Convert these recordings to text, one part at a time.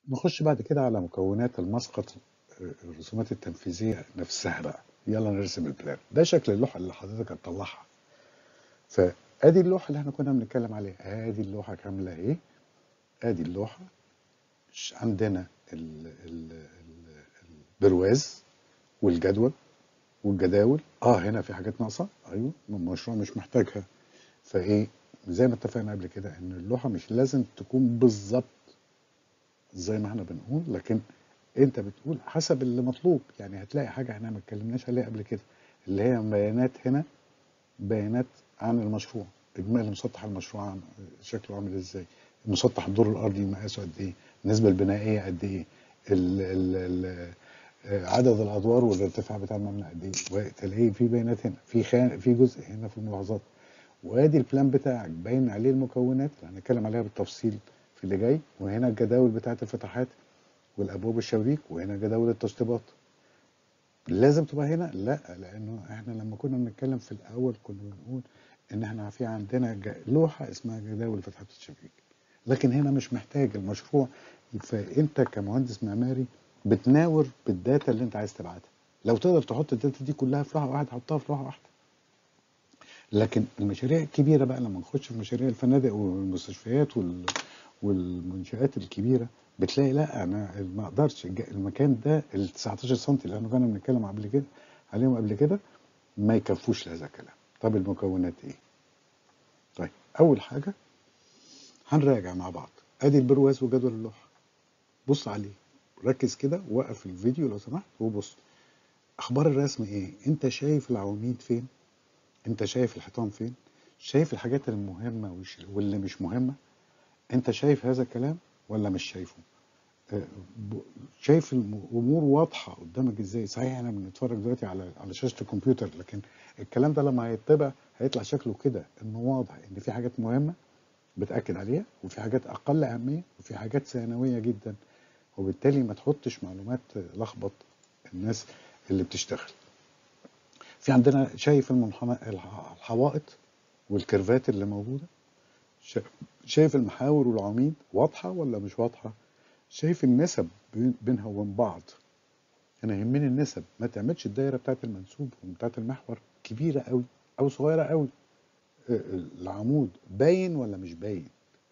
نخش بعد كده على مكونات المسقط آه، الرسومات التنفيذية نفسها بقى يلا نرسم البلان ده شكل اللوحة اللي حضرتك هتطلعها فادي اللوحة اللي احنا كنا بنتكلم عليها ادي اللوحة كاملة اهي ادي اللوحة ش- عندنا ال ال ال البرواز والجدول والجداول اه هنا في حاجات ناقصة ايوه المشروع مش محتاجها فايه زي ما اتفقنا قبل كده ان اللوحة مش لازم تكون بالظبط زي ما احنا بنقول لكن انت بتقول حسب اللي مطلوب يعني هتلاقي حاجه احنا ما اتكلمناش عليها قبل كده اللي هي بيانات هنا بيانات عن المشروع اجمالي مسطح المشروع عن شكله عامل ازاي مسطح الدور الارضي مقاسه قد ايه النسبه البنائيه قد ايه ال ال ال آه، عدد الادوار والارتفاع بتاع المبنى قد ايه وتلاقي في بيانات هنا في خان في جزء هنا في الملاحظات وادي البلان بتاعك باين عليه المكونات اللي هنتكلم عليها بالتفصيل في اللي جاي وهنا الجداول بتاعت الفتحات والابواب الشبابيك وهنا جداول التشطيبات لازم تبقى هنا لا لانه احنا لما كنا بنتكلم في الاول كنا بنقول ان احنا في عندنا ج- لوحه اسمها جداول فتحات الشبابيك لكن هنا مش محتاج المشروع فانت كمهندس معماري بتناور بالداتا اللي انت عايز تبعتها لو تقدر تحط الداتا دي كلها في لوحه واحده حطها في لوحه واحده لكن المشاريع الكبيره بقى لما نخش في مشاريع الفنادق والمستشفيات وال... والمنشآت الكبيره بتلاقي لا انا ما اقدرش الج- المكان ده ال 19 سم اللي احنا كنا بنتكلم قبل كده عليهم قبل كده ما يكفوش لهذا الكلام طب المكونات ايه طيب اول حاجه هنراجع مع بعض ادي البرواز وجدول اللوحه بص عليه ركز كده وقف الفيديو لو سمحت وبص اخبار الرسم ايه انت شايف العواميد فين انت شايف الحيطان فين شايف الحاجات المهمه والش- واللي مش مهمه انت شايف هذا الكلام ولا مش شايفه آه، ب- شايف الامور واضحه قدامك ازاي صحيح احنا بنتفرج دلوقتي على على شاشه الكمبيوتر لكن الكلام ده لما هيطبع هيطلع شكله كده انه واضح ان في حاجات مهمه بتاكد عليها وفي حاجات اقل اهميه وفي حاجات ثانويه جدا وبالتالي ما تحطش معلومات لخبط الناس اللي بتشتغل في عندنا شايف المنحنى الح- الحوائط والكيرفات اللي موجوده شا- شايف المحاور والعواميد واضحه ولا مش واضحه شايف النسب بين- بينها وبين بعض انا يهمني النسب ما تعملش الدايره بتاعت المنسوب وبتاعت المحور كبيره قوي او صغيره قوي آه، العمود باين ولا مش باين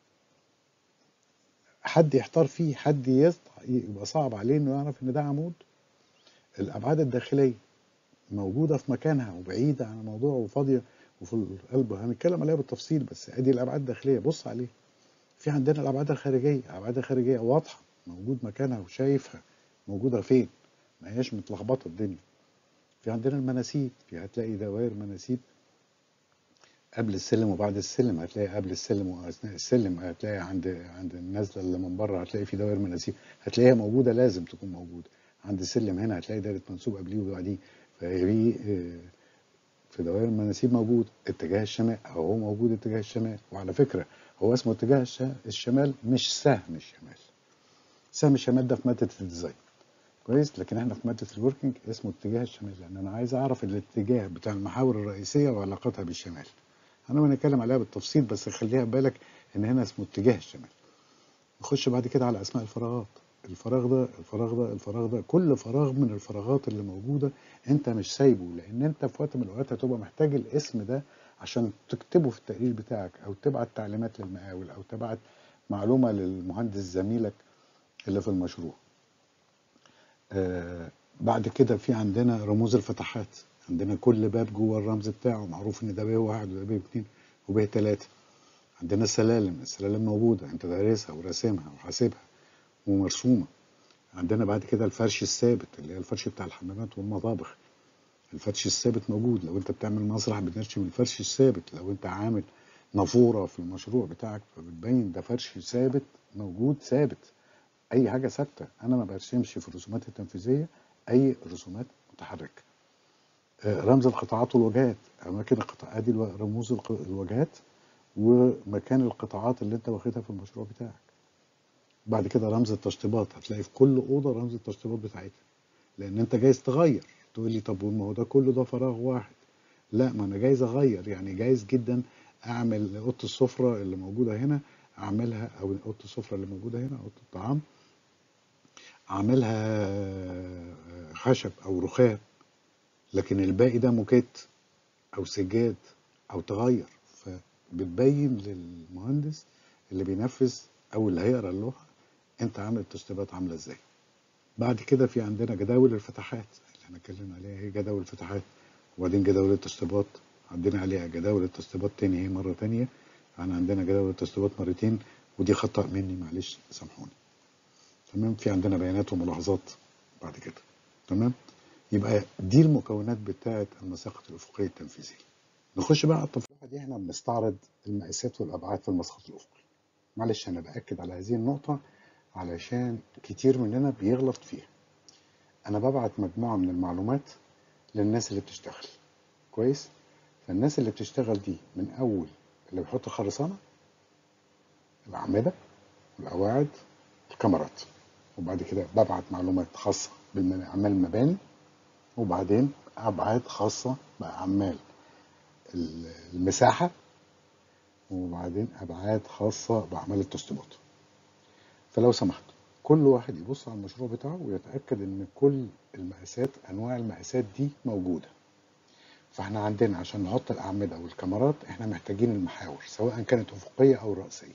حد يحتار فيه حد يص- يبقى صعب عليه انه يعرف ان ده عمود الابعاد الداخليه موجوده في مكانها وبعيده عن الموضوع وفاضيه وفي القلب هنتكلم عليها بالتفصيل بس ادي الابعاد الداخليه بص عليها في عندنا الابعاد الخارجيه الابعاد الخارجيه واضحه موجود مكانها وشايفها موجوده فين ما هياش متلخبطه الدنيا في عندنا المناسيب في هتلاقي دوائر مناسيب قبل السلم وبعد السلم هتلاقي قبل السلم واثناء السلم هتلاقي عند عند النازله اللي من بره هتلاقي في دوائر مناسيب هتلاقيها موجوده لازم تكون موجوده عند السلم هنا هتلاقي دايره منسوب قبليه وبعديه فهي آه، في دوائر المناسيب موجود اتجاه الشمال او هو موجود اتجاه الشمال وعلى فكره هو اسمه اتجاه الش- الشمال مش سهم الشمال سهم الشمال ده في ماده الديزاين كويس لكن احنا في ماده الوركينج اسمه اتجاه الشمال لان انا عايز اعرف الاتجاه بتاع المحاور الرئيسيه وعلاقتها بالشمال انا بنتكلم عليها بالتفصيل بس خليها بالك ان هنا اسمه اتجاه الشمال نخش بعد كده على اسماء الفراغات الفراغ ده الفراغ ده الفراغ ده كل فراغ من الفراغات اللي موجوده انت مش سايبه لان انت في وقت من الاوقات هتبقى محتاج الاسم ده عشان تكتبه في التقرير بتاعك او تبعت تعليمات للمقاول او تبعت معلومه للمهندس زميلك اللي في المشروع آه بعد كده في عندنا رموز الفتحات عندنا كل باب جوه الرمز بتاعه معروف ان ده ب واحد وده ب اتنين وب تلاته عندنا السلالم السلالم موجودة انت دارسها وراسمها وحاسبها ومرسومة عندنا بعد كده الفرش الثابت اللي هي الفرش بتاع الحمامات والمطابخ الفرش الثابت موجود لو انت بتعمل مسرح بترسم الفرش الثابت لو انت عامل نافورة في المشروع بتاعك فبتبين ده فرش ثابت موجود ثابت اي حاجة ثابتة انا ما برسمش في الرسومات التنفيذية اي رسومات متحركة آه، رمز القطاعات والوجهات اماكن القطاع ادي الو- رموز الق- الوجهات ومكان القطاعات اللي انت واخدها في المشروع بتاعك بعد كده رمز التشطيبات هتلاقي في كل اوضه رمز التشطيبات بتاعتها لان انت جايز تغير تقول لي طب ما هو ده كله ده فراغ واحد لا ما انا جايز اغير يعني جايز جدا اعمل اوضه السفره اللي موجوده هنا اعملها او اوضه السفره اللي موجوده هنا اوضه الطعام عاملها خشب او رخام لكن الباقي ده موكيت او سجاد او تغير فبتبين للمهندس اللي بينفذ او اللي هيقرا اللوحه انت عامل التشطيبات عامله ازاي بعد كده في عندنا جداول الفتحات اللي احنا اتكلمنا عليها هي جداول الفتحات وبعدين جداول التشطيبات عندنا عليها جداول التشطيبات تاني هي مرة تانية يعني عندنا جداول التشطيبات مرتين ودي خطأ مني معلش سامحوني تمام في عندنا بيانات وملاحظات بعد كده تمام يبقى دي المكونات بتاعة المساقط الأفقية التنفيذية نخش بقى على التفاحة دي احنا بنستعرض المقاسات والأبعاد في المسقط الأفقي معلش أنا بأكد على هذه النقطة علشان كتير مننا بيغلط فيها أنا ببعت مجموعة من المعلومات للناس اللي بتشتغل كويس فالناس اللي بتشتغل دي من أول اللي بيحط خرسانة الأعمدة القواعد الكاميرات وبعد كده ببعت معلومات خاصة بأعمال المباني وبعدين أبعاد خاصة بأعمال المساحة وبعدين أبعاد خاصة بأعمال التشطيبات فلو سمحت كل واحد يبص على المشروع بتاعه ويتأكد إن كل المقاسات أنواع المقاسات دي موجودة فاحنا عندنا عشان نحط الأعمدة والكاميرات احنا محتاجين المحاور سواء كانت أفقية أو رأسية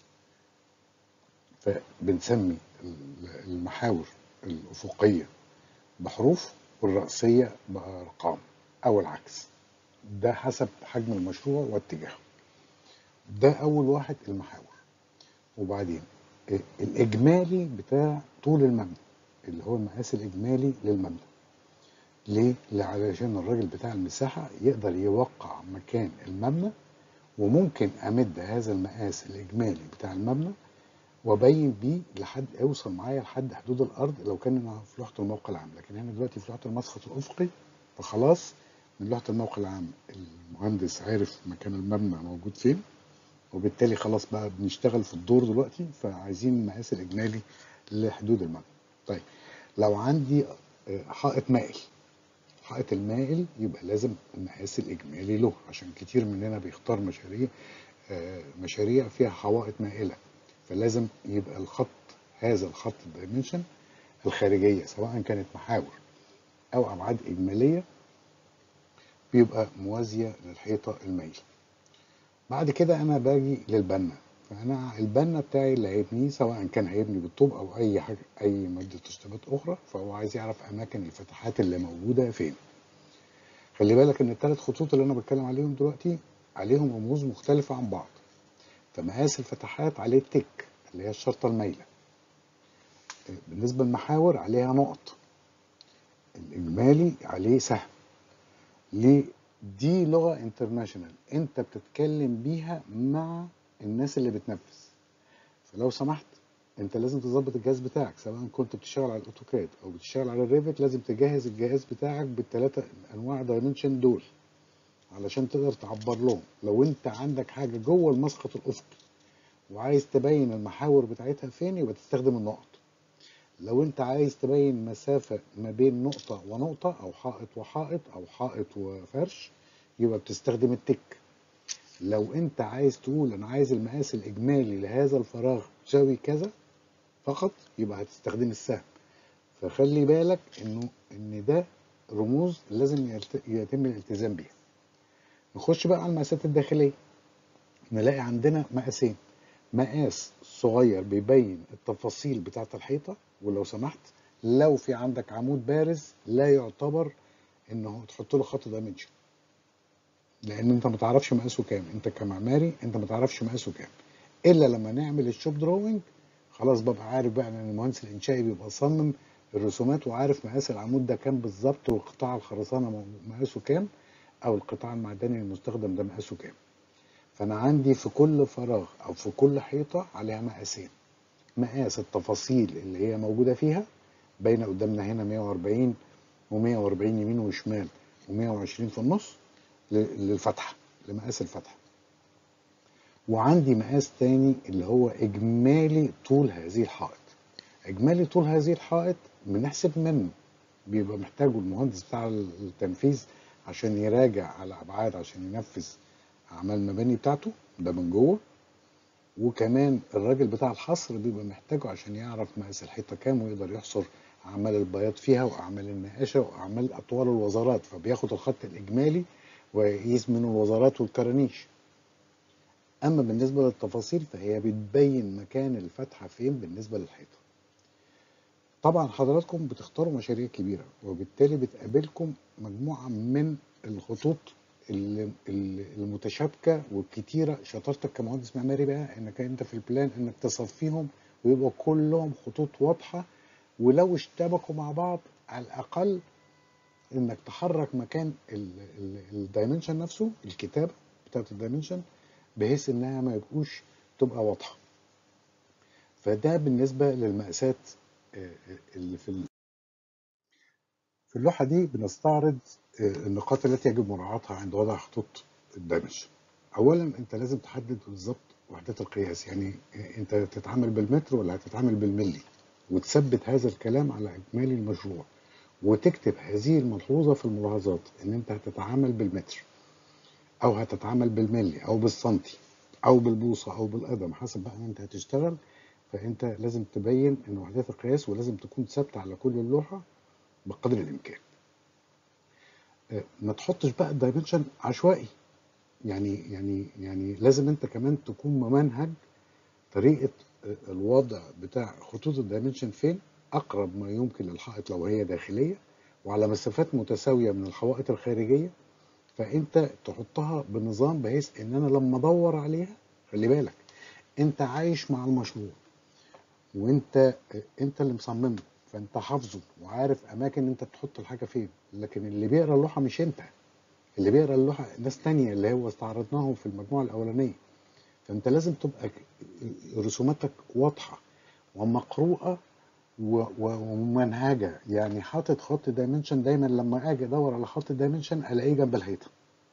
فبنسمي المحاور الأفقية بحروف والرأسية بأرقام أو العكس ده حسب حجم المشروع واتجاهه ده أول واحد المحاور وبعدين الإجمالي بتاع طول المبنى اللي هو المقاس الإجمالي للمبنى ليه؟ علشان الراجل بتاع المساحة يقدر يوقع مكان المبنى وممكن أمد هذا المقاس الإجمالي بتاع المبنى وابين بيه لحد اوصل معايا لحد حدود الارض لو كان أنا في لوحه الموقع العام لكن احنا دلوقتي في لوحه المسقط الافقي فخلاص من لوحه الموقع العام المهندس عارف مكان المبنى موجود فين وبالتالي خلاص بقى بنشتغل في الدور دلوقتي فعايزين المقاس الاجمالي لحدود المبنى طيب لو عندي حائط مائل حائط المائل يبقى لازم المقاس الاجمالي له عشان كتير مننا بيختار مشاريع مشاريع فيها حوائط مائله فلازم يبقى الخط هذا الخط الدايمنشن الخارجية سواء كانت محاور أو أبعاد إجمالية بيبقى موازية للحيطة المايلة بعد كده أنا باجي للبنا فأنا البنا بتاعي اللي هيبنيه سواء كان هيبني بالطوب أو أي حاجة أي مادة تشطيبات أخرى فهو عايز يعرف أماكن الفتحات اللي موجودة فين خلي بالك إن الثلاث خطوط اللي أنا بتكلم عليهم دلوقتي عليهم رموز مختلفة عن بعض فمقاس الفتحات عليه تك اللي هي الشرطة المايلة بالنسبة للمحاور عليها نقط الإجمالي عليه سهم ليه دي لغة انترناشونال انت بتتكلم بيها مع الناس اللي بتنفذ فلو سمحت انت لازم تظبط الجهاز بتاعك سواء كنت بتشتغل على الاوتوكاد او بتشتغل على الريفت لازم تجهز الجهاز بتاعك بالثلاثه انواع دايمنشن دول علشان تقدر تعبر لهم لو انت عندك حاجه جوه المسقط الافقي وعايز تبين المحاور بتاعتها فين يبقى تستخدم النقط لو انت عايز تبين مسافه ما بين نقطه ونقطه او حائط وحائط او حائط وفرش يبقى بتستخدم التك لو انت عايز تقول انا عايز المقاس الاجمالي لهذا الفراغ تساوي كذا فقط يبقى هتستخدم السهم فخلي بالك انه ان ده رموز لازم يتم الالتزام بيها نخش بقى على المقاسات الداخليه نلاقي عندنا مقاسين مقاس صغير بيبين التفاصيل بتاعه الحيطه ولو سمحت لو في عندك عمود بارز لا يعتبر انه تحط له خط دايمنشن لان انت ما تعرفش مقاسه كام انت كمعماري انت ما تعرفش مقاسه كام الا لما نعمل الشوب دروينج خلاص ببقى عارف بقى ان المهندس الانشائي بيبقى صمم الرسومات وعارف مقاس العمود ده كام بالظبط وقطاع الخرسانه مقاسه كام او القطاع المعدني المستخدم ده مقاسه كام فانا عندي في كل فراغ او في كل حيطه عليها مقاسين مقاس التفاصيل اللي هي موجوده فيها باينه قدامنا هنا 140 و140 يمين وشمال و120 في النص للفتحه لمقاس الفتحه وعندي مقاس تاني اللي هو اجمالي طول هذه الحائط اجمالي طول هذه الحائط بنحسب منه بيبقى محتاجه المهندس بتاع التنفيذ عشان يراجع على ابعاد عشان ينفذ اعمال المباني بتاعته ده من جوه وكمان الراجل بتاع الحصر بيبقى محتاجه عشان يعرف مقاس الحيطه كام ويقدر يحصر اعمال البياض فيها واعمال النقاشه واعمال اطوال الوزارات فبياخد الخط الاجمالي ويقيس منه الوزارات والكرانيش اما بالنسبه للتفاصيل فهي بتبين مكان الفتحه فين بالنسبه للحيطه طبعا حضراتكم بتختاروا مشاريع كبيره وبالتالي بتقابلكم مجموعه من الخطوط ال- ال- المتشابكه والكتيره شطارتك كمهندس معماري بقى انك انت في البلان انك تصفيهم ويبقوا كلهم خطوط واضحه ولو اشتبكوا مع بعض على الاقل انك تحرك مكان الدايمنشن نفسه الكتابه بتاعت الدايمنشن بحيث انها ما يبقوش تبقى واضحه فده بالنسبه للمقاسات آه، آه، اللي في ال- في اللوحه دي بنستعرض آه، النقاط التي يجب مراعاتها عند وضع خطوط الدايمنشن اولا انت لازم تحدد بالظبط وحدات القياس يعني آه، انت تتعامل بالمتر ولا هتتعامل بالملي وتثبت هذا الكلام على اجمالي المشروع وتكتب هذه الملحوظه في الملاحظات ان انت هتتعامل بالمتر او هتتعامل بالملي او بالسنتي او بالبوصه او بالقدم حسب بقى انت هتشتغل فانت لازم تبين ان وحدات القياس ولازم تكون ثابته على كل اللوحه بقدر الامكان آه، ما تحطش بقى الدايمنشن عشوائي يعني يعني يعني لازم انت كمان تكون ممنهج طريقه آه، الوضع بتاع خطوط الدايمنشن فين اقرب ما يمكن للحائط لو هي داخليه وعلى مسافات متساويه من الحوائط الخارجيه فانت تحطها بنظام بحيث ان انا لما ادور عليها خلي بالك انت عايش مع المشروع وانت انت اللي مصممه فانت حافظه وعارف اماكن انت تحط الحاجه فين لكن اللي بيقرا اللوحه مش انت اللي بيقرا اللوحه ناس تانية اللي هو استعرضناهم في المجموعه الاولانيه فانت لازم تبقى ك- رسوماتك واضحه ومقروءه و- و- وممنهجه يعني حاطط خط دايمنشن دايما لما اجي ادور على خط دايمنشن الاقيه جنب الحيطه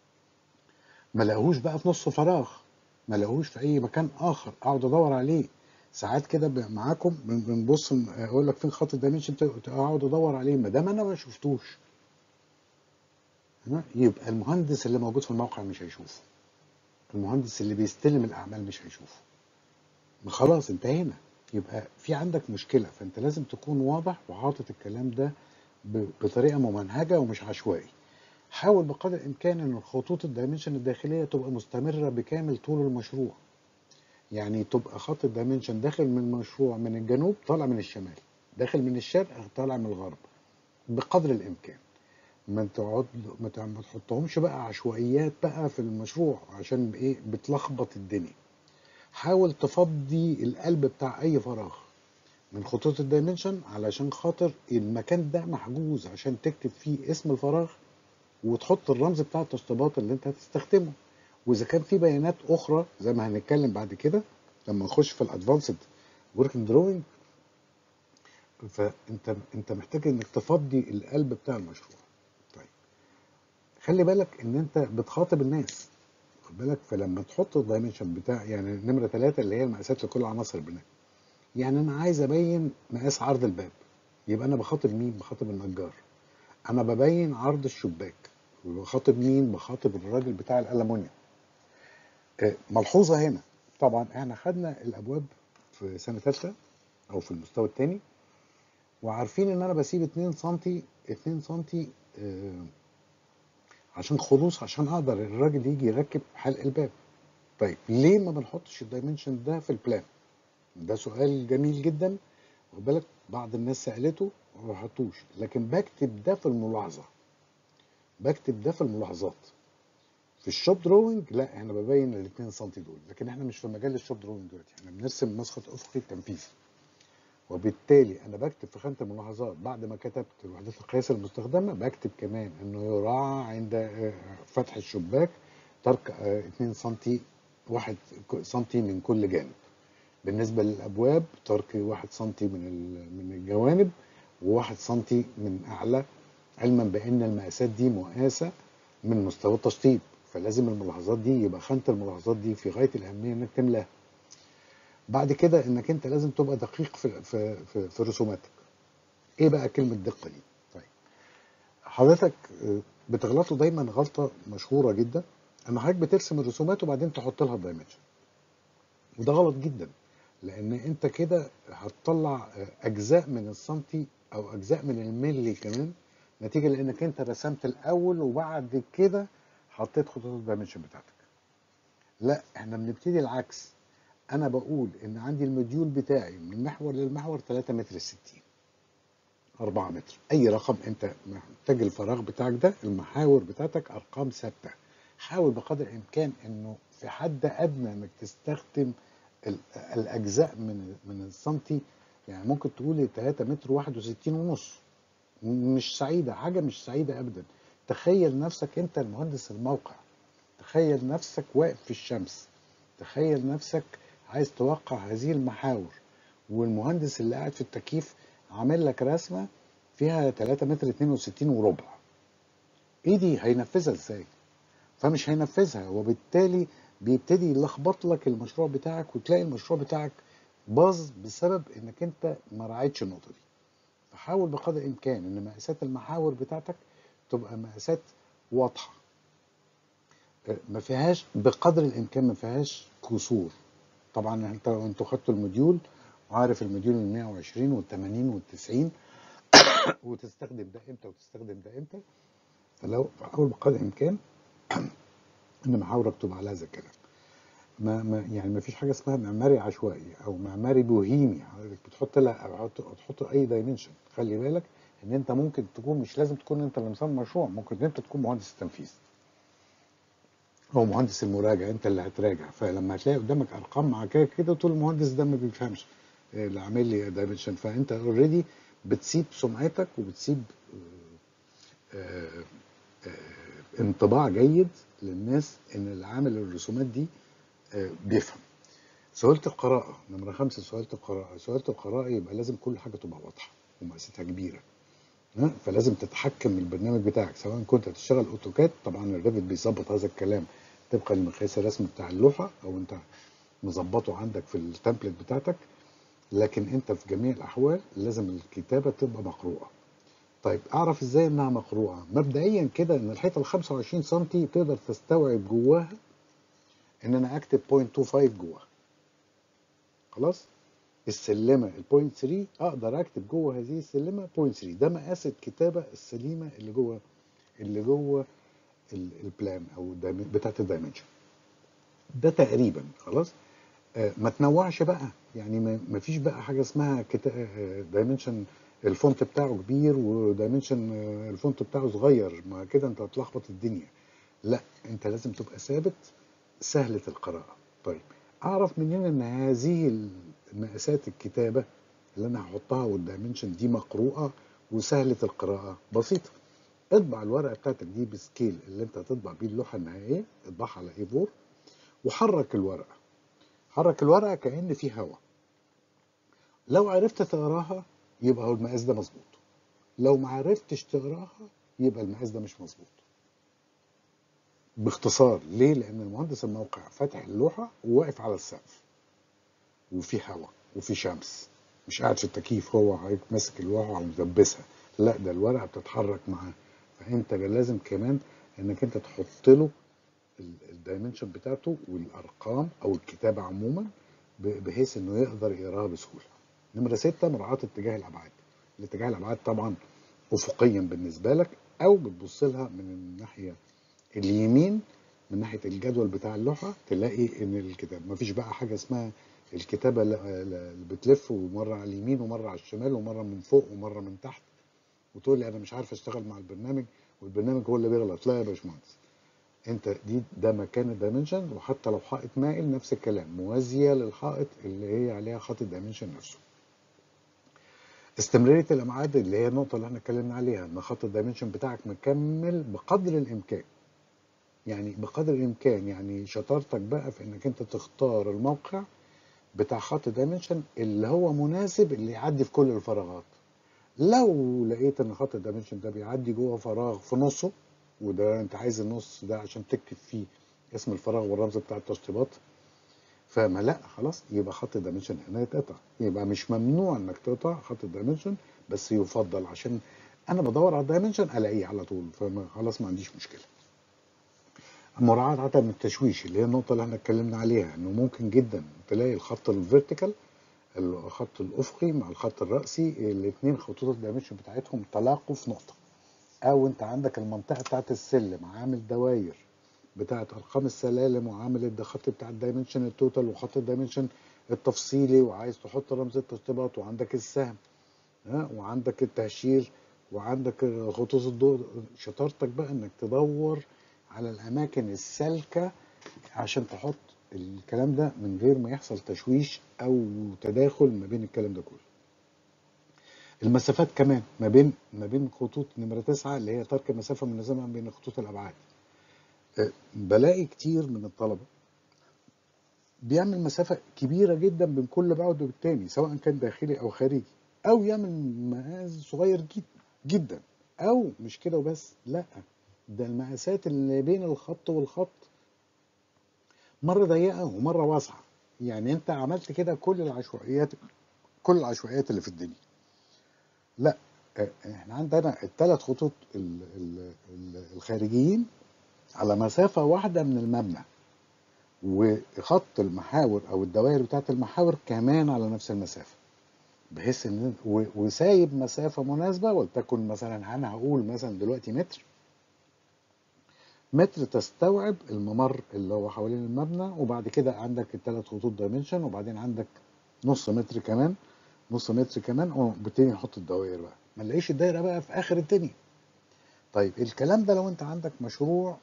ما لاقوهوش بقى في نص فراغ ما لاقوهوش في اي مكان اخر اقعد ادور عليه ساعات كده ب- معاكم بن- بنبص ن- اقول لك فين خط الدايمنشن ت- ت- اقعد ادور عليه ما دام انا ما شفتوش ها؟ يبقى المهندس اللي موجود في الموقع مش هيشوفه المهندس اللي بيستلم الاعمال مش هيشوفه ما خلاص انتهينا يبقى في عندك مشكله فانت لازم تكون واضح وحاطط الكلام ده ب- بطريقه ممنهجه ومش عشوائي حاول بقدر الامكان ان الخطوط الدايمنشن الداخليه تبقى مستمره بكامل طول المشروع يعني تبقى خط الدايمنشن داخل من المشروع من الجنوب طالع من الشمال داخل من الشرق طالع من الغرب بقدر الامكان ما تقعد ما تع- ما تحطهمش بقى عشوائيات بقى في المشروع عشان ايه بتلخبط الدنيا حاول تفضي القلب بتاع اي فراغ من خطوط الدايمنشن علشان خاطر المكان ده محجوز عشان تكتب فيه اسم الفراغ وتحط الرمز بتاع التشطيبات اللي انت هتستخدمه واذا كان في بيانات اخرى زي ما هنتكلم بعد كده لما نخش في الادفانسد وركينج دروينج فانت انت محتاج انك تفضي القلب بتاع المشروع طيب خلي بالك ان انت بتخاطب الناس خد بالك فلما تحط الدايمنشن بتاع يعني نمره ثلاثة اللي هي المقاسات لكل عناصر البناء يعني انا عايز ابين مقاس عرض الباب يبقى انا بخاطب مين بخاطب النجار انا ببين عرض الشباك بخاطب مين بخاطب الراجل بتاع الالومنيوم آه، ملحوظه هنا طبعا احنا خدنا الابواب في سنه ثالثه او في المستوى الثاني وعارفين ان انا بسيب 2 سم 2 سم آه، عشان خلوص عشان اقدر الراجل يجي يركب حلق الباب طيب ليه ما بنحطش الدايمنشن ده في البلان ده سؤال جميل جدا واخد بالك بعض الناس سالته وما بحطوش لكن بكتب ده في الملاحظه بكتب ده في الملاحظات في الشوب دروينج لا احنا ببين ال 2 سم دول لكن احنا مش في مجال الشوب دروينج دلوقتي احنا بنرسم مسقط افقي تنفيذي وبالتالي انا بكتب في خانه الملاحظات بعد ما كتبت وحدات القياس المستخدمه بكتب كمان انه يراعى عند آه، فتح الشباك ترك آه، 2 سم 1 سم من كل جانب بالنسبه للابواب ترك 1 سم من ال- من الجوانب و1 سم من اعلى علما بان المقاسات دي مقاسه من مستوى التشطيب فلازم الملاحظات دي يبقى خانه الملاحظات دي في غايه الاهميه انك تملاها بعد كده انك انت لازم تبقى دقيق في في في, في رسوماتك ايه بقى كلمه دقه دي طيب حضرتك آه، بتغلطوا دايما غلطه مشهوره جدا ان حضرتك بترسم الرسومات وبعدين تحط لها الدايمنشن وده غلط جدا لان انت كده هتطلع آه، اجزاء من السنتي او اجزاء من الملي كمان نتيجه لانك انت رسمت الاول وبعد كده حطيت خطوط الدايمنشن بتاعتك لا احنا بنبتدي العكس انا بقول ان عندي الموديول بتاعي من محور للمحور 3 متر 60 4 متر اي رقم انت محتاج الفراغ بتاعك ده المحاور بتاعتك ارقام ثابته حاول بقدر الامكان انه في حد ادنى انك تستخدم ال- الاجزاء من من السنتي يعني ممكن تقول 3 متر 61 ونص مش سعيده حاجه مش سعيده ابدا تخيل نفسك انت المهندس الموقع تخيل نفسك واقف في الشمس تخيل نفسك عايز توقع هذه المحاور والمهندس اللي قاعد في التكييف عامل لك رسمه فيها 3 متر 62 وربع ايه دي هينفذها ازاي فمش هينفذها وبالتالي بيبتدي يلخبط لك المشروع بتاعك وتلاقي المشروع بتاعك باظ بسبب انك انت ما راعيتش النقطه دي فحاول بقدر الامكان ان مقاسات المحاور بتاعتك تبقى مقاسات واضحه آه، ما فيهاش بقدر الامكان ما فيهاش كسور طبعا انت انتوا خدتوا الموديول وعارف الموديول ال 120 وال 80 وال 90 وتستخدم ده امتى وتستخدم ده امتى فلو حاول بقدر الامكان ان محاورك تبقى على هذا الكلام ما, ما يعني ما فيش حاجه اسمها معماري عشوائي او معماري بوهيمي حضرتك بتحط لها او تحط- تحط اي دايمنشن خلي بالك ان انت ممكن تكون مش لازم تكون انت اللي مصمم مشروع ممكن انت تكون مهندس التنفيذ هو مهندس المراجعه انت اللي هتراجع فلما هتلاقي قدامك ارقام مع كده كده تقول المهندس ده ما بيفهمش إيه اللي عامل لي دايمنشن فانت اوريدي بتسيب سمعتك وبتسيب آه، آه، انطباع جيد للناس ان اللي عامل الرسومات دي آه، بيفهم سهولة القراءة نمرة خمسة سهولة القراءة سهولة القراءة يبقى لازم كل حاجة تبقى واضحة ومقاساتها كبيرة ها؟ فلازم تتحكم البرنامج بتاعك سواء كنت هتشتغل اوتوكاد طبعا الريفت بيظبط هذا الكلام طبقا لمقياس الرسم بتاع اللوحة او انت مظبطه عندك في التمبلت بتاعتك لكن انت في جميع الاحوال لازم الكتابة تبقى مقروءة طيب اعرف ازاي انها مقروءة مبدئيا كده ان الحيطة ال 25 سم تقدر تستوعب جواها ان انا اكتب 0.25 جواها خلاص السلمه البوينت 3 اقدر اكتب جوه هذه السلمه بوينت 3 ده مقاس الكتابه السليمه اللي جوه اللي جوه ال- البلان او الدايم- بتاعت الدايمنشن ده تقريبا خلاص آه ما تنوعش بقى يعني ما ما فيش بقى حاجه اسمها دايمنشن الفونت بتاعه كبير ودايمنشن الفونت بتاعه صغير ما كده انت هتلخبط الدنيا لا انت لازم تبقى ثابت سهله القراءه طيب اعرف منين ان هذه المقاسات الكتابه اللي انا هحطها والدايمنشن دي مقروءه وسهله القراءه بسيطه اطبع الورقه بتاعتك دي بسكيل اللي انت هتطبع بيه اللوحه النهائيه اطبعها على اي 4 وحرك الورقه حرك الورقه كأن في هواء لو عرفت تقراها يبقى هو المقاس ده مظبوط لو ما عرفتش تقراها يبقى المقاس ده مش مظبوط باختصار ليه لان المهندس الموقع فاتح اللوحه وواقف على السقف وفي هواء وفي شمس مش قاعد في التكييف هو ماسك اللوحه ومدبسها لا ده الورقه بتتحرك معاه فانت لازم كمان انك انت تحط له الدايمنشن بتاعته والارقام او الكتابه عموما ب- بحيث انه يقدر يقراها بسهوله. نمره سته مراعاه اتجاه الابعاد. الاتجاه الابعاد طبعا افقيا بالنسبه لك او بتبص لها من الناحيه اليمين من ناحيه الجدول بتاع اللوحه تلاقي ان الكتاب مفيش بقى حاجه اسمها الكتابه لا- لا- اللي بتلف ومره على اليمين ومره على الشمال ومره من فوق ومره من تحت وتقول لي انا مش عارف اشتغل مع البرنامج والبرنامج هو اللي بيغلط لا يا باشمهندس انت دي ده مكان الدايمنشن وحتى لو حائط مائل نفس الكلام موازيه للحائط اللي هي عليها خط الدايمنشن نفسه استمراريه الابعاد اللي هي النقطه اللي احنا اتكلمنا عليها ان خط الدايمنشن بتاعك مكمل بقدر الامكان يعني بقدر الامكان يعني شطارتك بقى في انك انت تختار الموقع بتاع خط الدايمنشن اللي هو مناسب اللي يعدي في كل الفراغات لو لقيت ان خط الدايمنشن ده بيعدي جوه فراغ في نصه وده انت عايز النص ده عشان تكتب فيه اسم الفراغ والرمز بتاع التشطيبات فما لا خلاص يبقى خط الدايمنشن هنا يتقطع يبقى مش ممنوع انك تقطع خط الدايمنشن بس يفضل عشان انا بدور على الدايمنشن الاقيه على طول فخلاص ما عنديش مشكله مراعاة عدم التشويش اللي هي النقطة اللي احنا اتكلمنا عليها انه ممكن جدا تلاقي الخط الفيرتيكال الخط الافقي مع الخط الرأسي الاثنين خطوط الدايمنشن بتاعتهم تلاقوا في نقطة او انت عندك المنطقة بتاعت السلم عامل دواير بتاعت ارقام السلالم وعامل الخط بتاع الدايمنشن التوتال وخط الدايمنشن التفصيلي وعايز تحط رمز الترتيبات وعندك السهم ها وعندك التهشير وعندك خطوط الضوء شطارتك بقى انك تدور على الاماكن السالكه عشان تحط الكلام ده من غير ما يحصل تشويش او تداخل ما بين الكلام ده كله المسافات كمان ما بين ما بين خطوط نمرة تسعة اللي هي ترك مسافة منظمة بين خطوط الأبعاد أه، بلاقي كتير من الطلبة بيعمل مسافة كبيرة جدا بين كل بعد والتاني سواء كان داخلي أو خارجي أو يعمل مقاس صغير جد جدا أو مش كده وبس لأ ده المقاسات اللي بين الخط والخط مرة ضيقة ومرة واسعة يعني أنت عملت كده كل العشوائيات كل العشوائيات اللي في الدنيا لا آه، احنا عندنا الثلاث خطوط ال- ال- ال- الخارجيين على مسافة واحدة من المبنى وخط المحاور او الدوائر بتاعت المحاور كمان على نفس المسافة بحيث ان و- وسايب مسافة مناسبة ولتكن مثلا انا هقول مثلا دلوقتي متر متر تستوعب الممر اللي هو حوالين المبنى وبعد كده عندك الثلاث خطوط دايمنشن وبعدين عندك نص متر كمان نص متر كمان وبالتالي نحط الدوائر بقى ما نلاقيش الدايره بقى في اخر الدنيا طيب الكلام ده لو انت عندك مشروع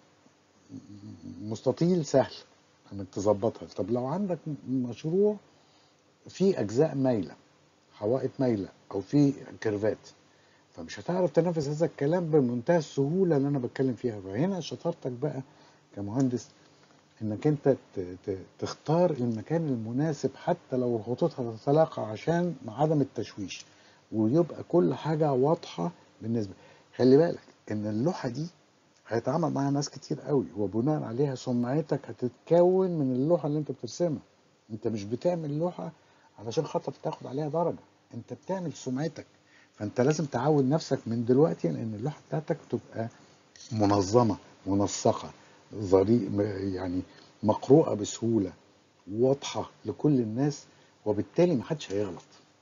مستطيل سهل انك تظبطها طب لو عندك مشروع فيه اجزاء مايله حوائط مايله او فيه كيرفات فمش هتعرف تنفذ هذا الكلام بمنتهى السهوله اللي انا بتكلم فيها فهنا شطارتك بقى كمهندس انك انت ت- ت- تختار المكان المناسب حتى لو الخطوط هتتلاقى عشان عدم التشويش ويبقى كل حاجة واضحة بالنسبة خلي بالك ان اللوحة دي هيتعامل معاها ناس كتير قوي وبناء عليها سمعتك هتتكون من اللوحة اللي انت بترسمها انت مش بتعمل لوحة علشان خاطر تاخد عليها درجة انت بتعمل سمعتك فانت لازم تعود نفسك من دلوقتي لان اللوحة بتاعتك تبقى منظمة منسقة ظري يعني مقروءة بسهولة واضحة لكل الناس وبالتالي محدش هيغلط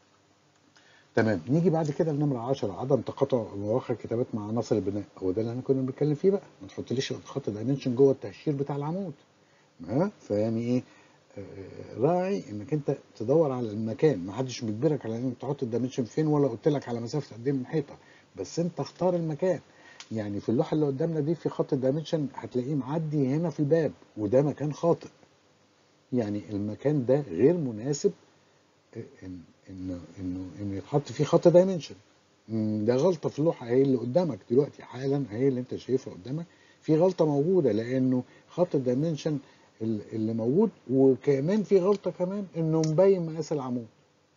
تمام نيجي بعد كده لنمرة 10 عدم تقاطع مواقع الكتابات مع عناصر البناء هو ده اللي احنا كنا بنتكلم فيه بقى ما تحطليش خط دايمنشن جوه التهشير بتاع العمود ها فيعني ايه آه، راعي انك انت تدور على المكان ما حدش بيجبرك على انك تحط الدايمنشن فين ولا قلت لك على مسافه قد ايه من الحيطه بس انت اختار المكان يعني في اللوحه اللي قدامنا دي في خط الدايمنشن هتلاقيه معدي هنا في الباب وده مكان خاطئ يعني المكان ده غير مناسب ان انه انه انه يتحط فيه خط دايمنشن ده غلطه في اللوحه هي اللي قدامك دلوقتي حالا هي اللي انت شايفها قدامك في غلطه موجوده لانه خط الدايمنشن ال- اللي موجود وكمان في غلطه كمان انه مبين مقاس العمود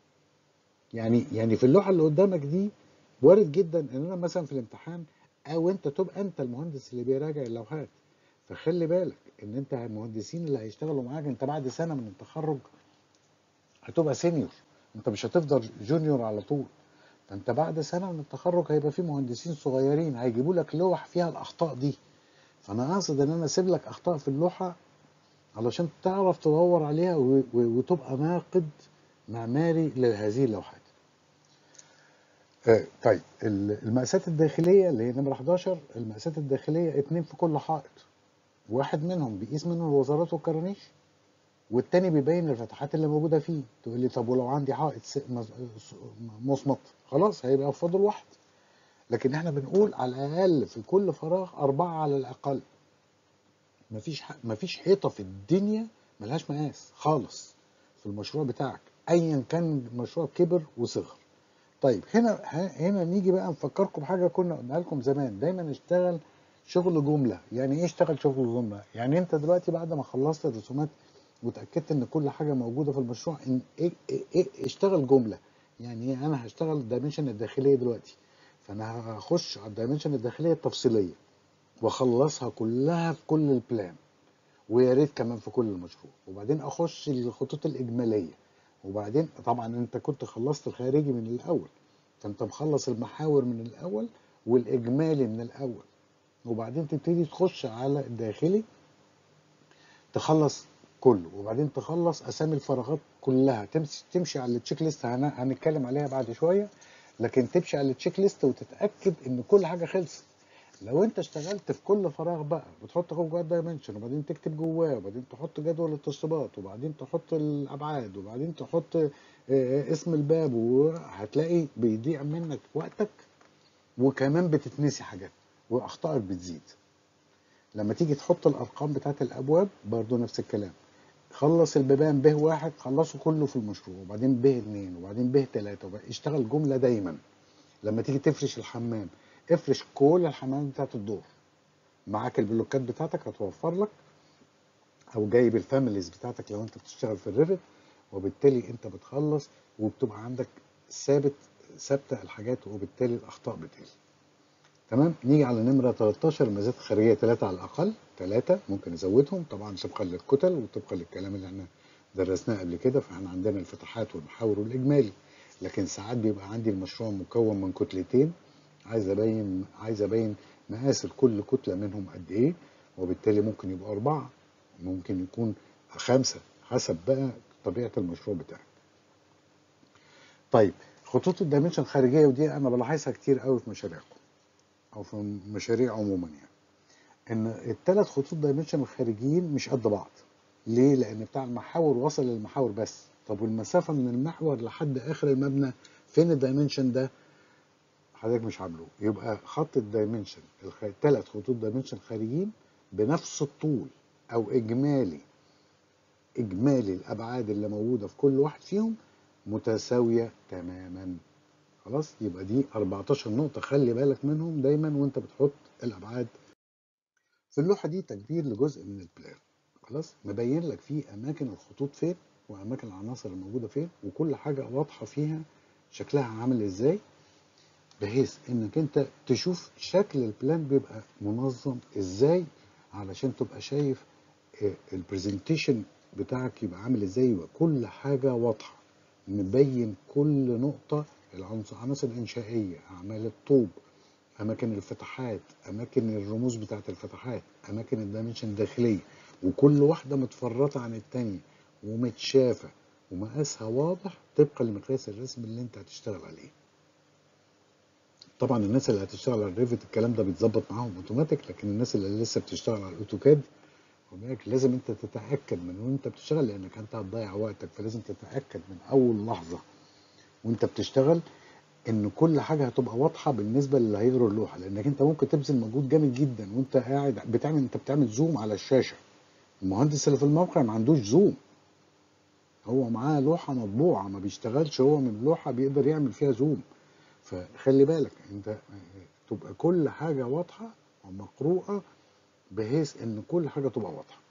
يعني يعني في اللوحه اللي قدامك دي وارد جدا ان انا مثلا في الامتحان او انت تبقى انت المهندس اللي بيراجع اللوحات فخلي بالك ان انت المهندسين اللي هيشتغلوا معاك انت بعد سنه من التخرج هتبقى سينيور انت مش هتفضل جونيور على طول فانت بعد سنه من التخرج هيبقى في مهندسين صغيرين هيجيبوا لك لوح فيها الاخطاء دي فانا قاصد ان انا اسيب لك اخطاء في اللوحه علشان تعرف تدور عليها و- و- وتبقى ناقد معماري لهذه اللوحات آه، طيب ال- المقاسات الداخليه اللي هي نمره 11 المقاسات الداخليه اتنين في كل حائط واحد منهم بيقيس منه الوزارات والكرانيش والتاني بيبين الفتحات اللي موجوده فيه تقول لي طب ولو عندي حائط س- مز- س- مصمت خلاص هيبقى فاضل واحد لكن احنا بنقول على الاقل في كل فراغ اربعه على الاقل مفيش ح... مفيش حيطه في الدنيا ملهاش مقاس خالص في المشروع بتاعك ايا كان المشروع كبر وصغر طيب هنا ه- هنا نيجي بقى نفكركم بحاجه كنا قلنا لكم زمان دايما اشتغل شغل جمله يعني ايه اشتغل شغل جمله يعني انت دلوقتي بعد ما خلصت الرسومات وتاكدت ان كل حاجه موجوده في المشروع إن إيه إيه إيه اشتغل جمله يعني إيه انا هشتغل الدايمنشن الداخليه دلوقتي فانا هخش على الدايمنشن الداخليه التفصيليه واخلصها كلها في كل البلان ويا ريت كمان في كل المشروع وبعدين اخش الخطوط الاجماليه وبعدين طبعا انت كنت خلصت الخارجي من الاول فانت مخلص المحاور من الاول والاجمالي من الاول وبعدين تبتدي تخش على الداخلي تخلص كله وبعدين تخلص اسامي الفراغات كلها تمشي تمشي على التشيك ليست هن- هنتكلم عليها بعد شويه لكن تمشي على التشيك ليست وتتاكد ان كل حاجه خلصت لو انت اشتغلت في كل فراغ بقى بتحط جوه دايمنشن وبعدين تكتب جواه وبعدين تحط جدول التشطيبات وبعدين تحط الابعاد وبعدين تحط آه، آه، اسم الباب وهتلاقي بيضيع منك وقتك وكمان بتتنسي حاجات واخطائك بتزيد لما تيجي تحط الارقام بتاعت الابواب برضو نفس الكلام خلص البيبان به واحد خلصه كله في المشروع وبعدين به اتنين وبعدين به تلاته وبعدين اشتغل جمله دايما لما تيجي تفرش الحمام افرش كل الحمامات بتاعت الدور معاك البلوكات بتاعتك هتوفر لك او جايب الفاميليز بتاعتك لو انت بتشتغل في الريفت وبالتالي انت بتخلص وبتبقى عندك ثابت ثابته الحاجات وبالتالي الاخطاء بتقل تمام نيجي على نمره 13 المزايا الخارجيه ثلاثه على الاقل ثلاثه ممكن نزودهم طبعا طبقا للكتل وطبقا للكلام اللي احنا درسناه قبل كده فاحنا عندنا الفتحات والمحاور والاجمالي لكن ساعات بيبقى عندي المشروع مكون من كتلتين عايز ابين عايز ابين مقاس كل كتله منهم قد ايه وبالتالي ممكن يبقى اربعه ممكن يكون خمسه حسب بقى طبيعه المشروع بتاعك طيب خطوط الدايمنشن الخارجيه ودي انا بلاحظها كتير قوي في مشاريعكم او في مشاريع عموما يعني ان الثلاث خطوط دايمنشن الخارجيين مش قد بعض ليه لان بتاع المحاور وصل للمحاور بس طب والمسافه من المحور لحد اخر المبنى فين الدايمنشن ده حضرتك مش عامله يبقى خط الدايمنشن الثلاث خطوط دايمنشن خارجيين بنفس الطول او اجمالي اجمالي الابعاد اللي موجوده في كل واحد فيهم متساويه تماما خلاص يبقى دي 14 نقطه خلي بالك منهم دايما وانت بتحط الابعاد في اللوحه دي تكبير لجزء من البلان خلاص مبين لك فيه اماكن الخطوط فين واماكن العناصر الموجوده فين وكل حاجه واضحه فيها شكلها عامل ازاي بحيث انك انت تشوف شكل البلان بيبقى منظم ازاي علشان تبقى شايف البرزنتيشن بتاعك يبقى عامل ازاي يبقى كل حاجه واضحه مبين كل نقطه العنصر العناصر الانشائيه اعمال الطوب اماكن الفتحات اماكن الرموز بتاعت الفتحات اماكن الدايمنشن الداخليه وكل واحده متفرطه عن التانيه ومتشافه ومقاسها واضح طبقا لمقياس الرسم اللي انت هتشتغل عليه طبعا الناس اللي هتشتغل على الريفت الكلام ده بيتظبط معاهم اوتوماتيك لكن الناس اللي لسه بتشتغل على الاوتوكاد خد بالك لازم انت تتاكد من وانت بتشتغل لانك انت هتضيع وقتك فلازم تتاكد من اول لحظه وانت بتشتغل ان كل حاجه هتبقى واضحه بالنسبه للي هيقروا اللوحه لانك انت ممكن تبذل مجهود جامد جدا وانت قاعد بتعمل انت بتعمل زوم على الشاشه المهندس اللي في الموقع ما عندوش زوم هو معاه لوحه مطبوعه ما بيشتغلش هو من لوحه بيقدر يعمل فيها زوم فخلي بالك انت تبقى كل حاجه واضحه ومقروءه بحيث ان كل حاجه تبقى واضحه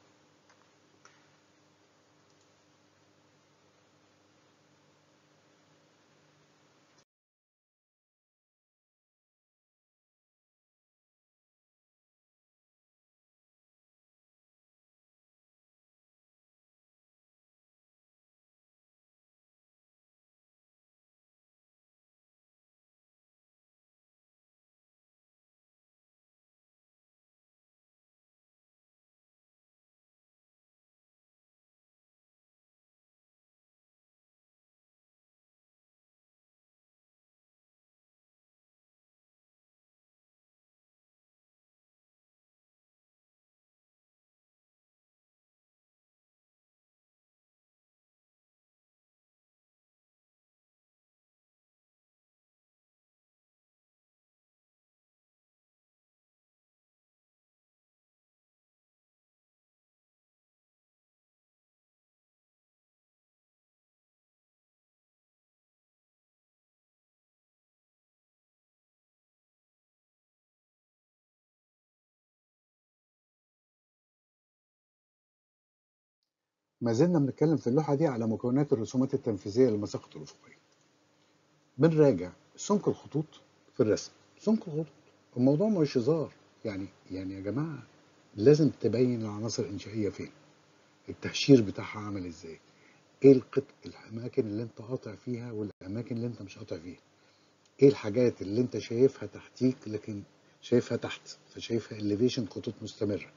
ما زلنا بنتكلم في اللوحه دي على مكونات الرسومات التنفيذيه للمساقط الافقيه بنراجع سمك الخطوط في الرسم سمك الخطوط الموضوع مش هزار يعني يعني يا جماعه لازم تبين العناصر الانشائيه فين التهشير بتاعها عامل ازاي ايه القط الاماكن اللي انت قاطع فيها والاماكن اللي انت مش قاطع فيها ايه الحاجات اللي انت شايفها تحتيك لكن شايفها تحت فشايفها elevation خطوط مستمره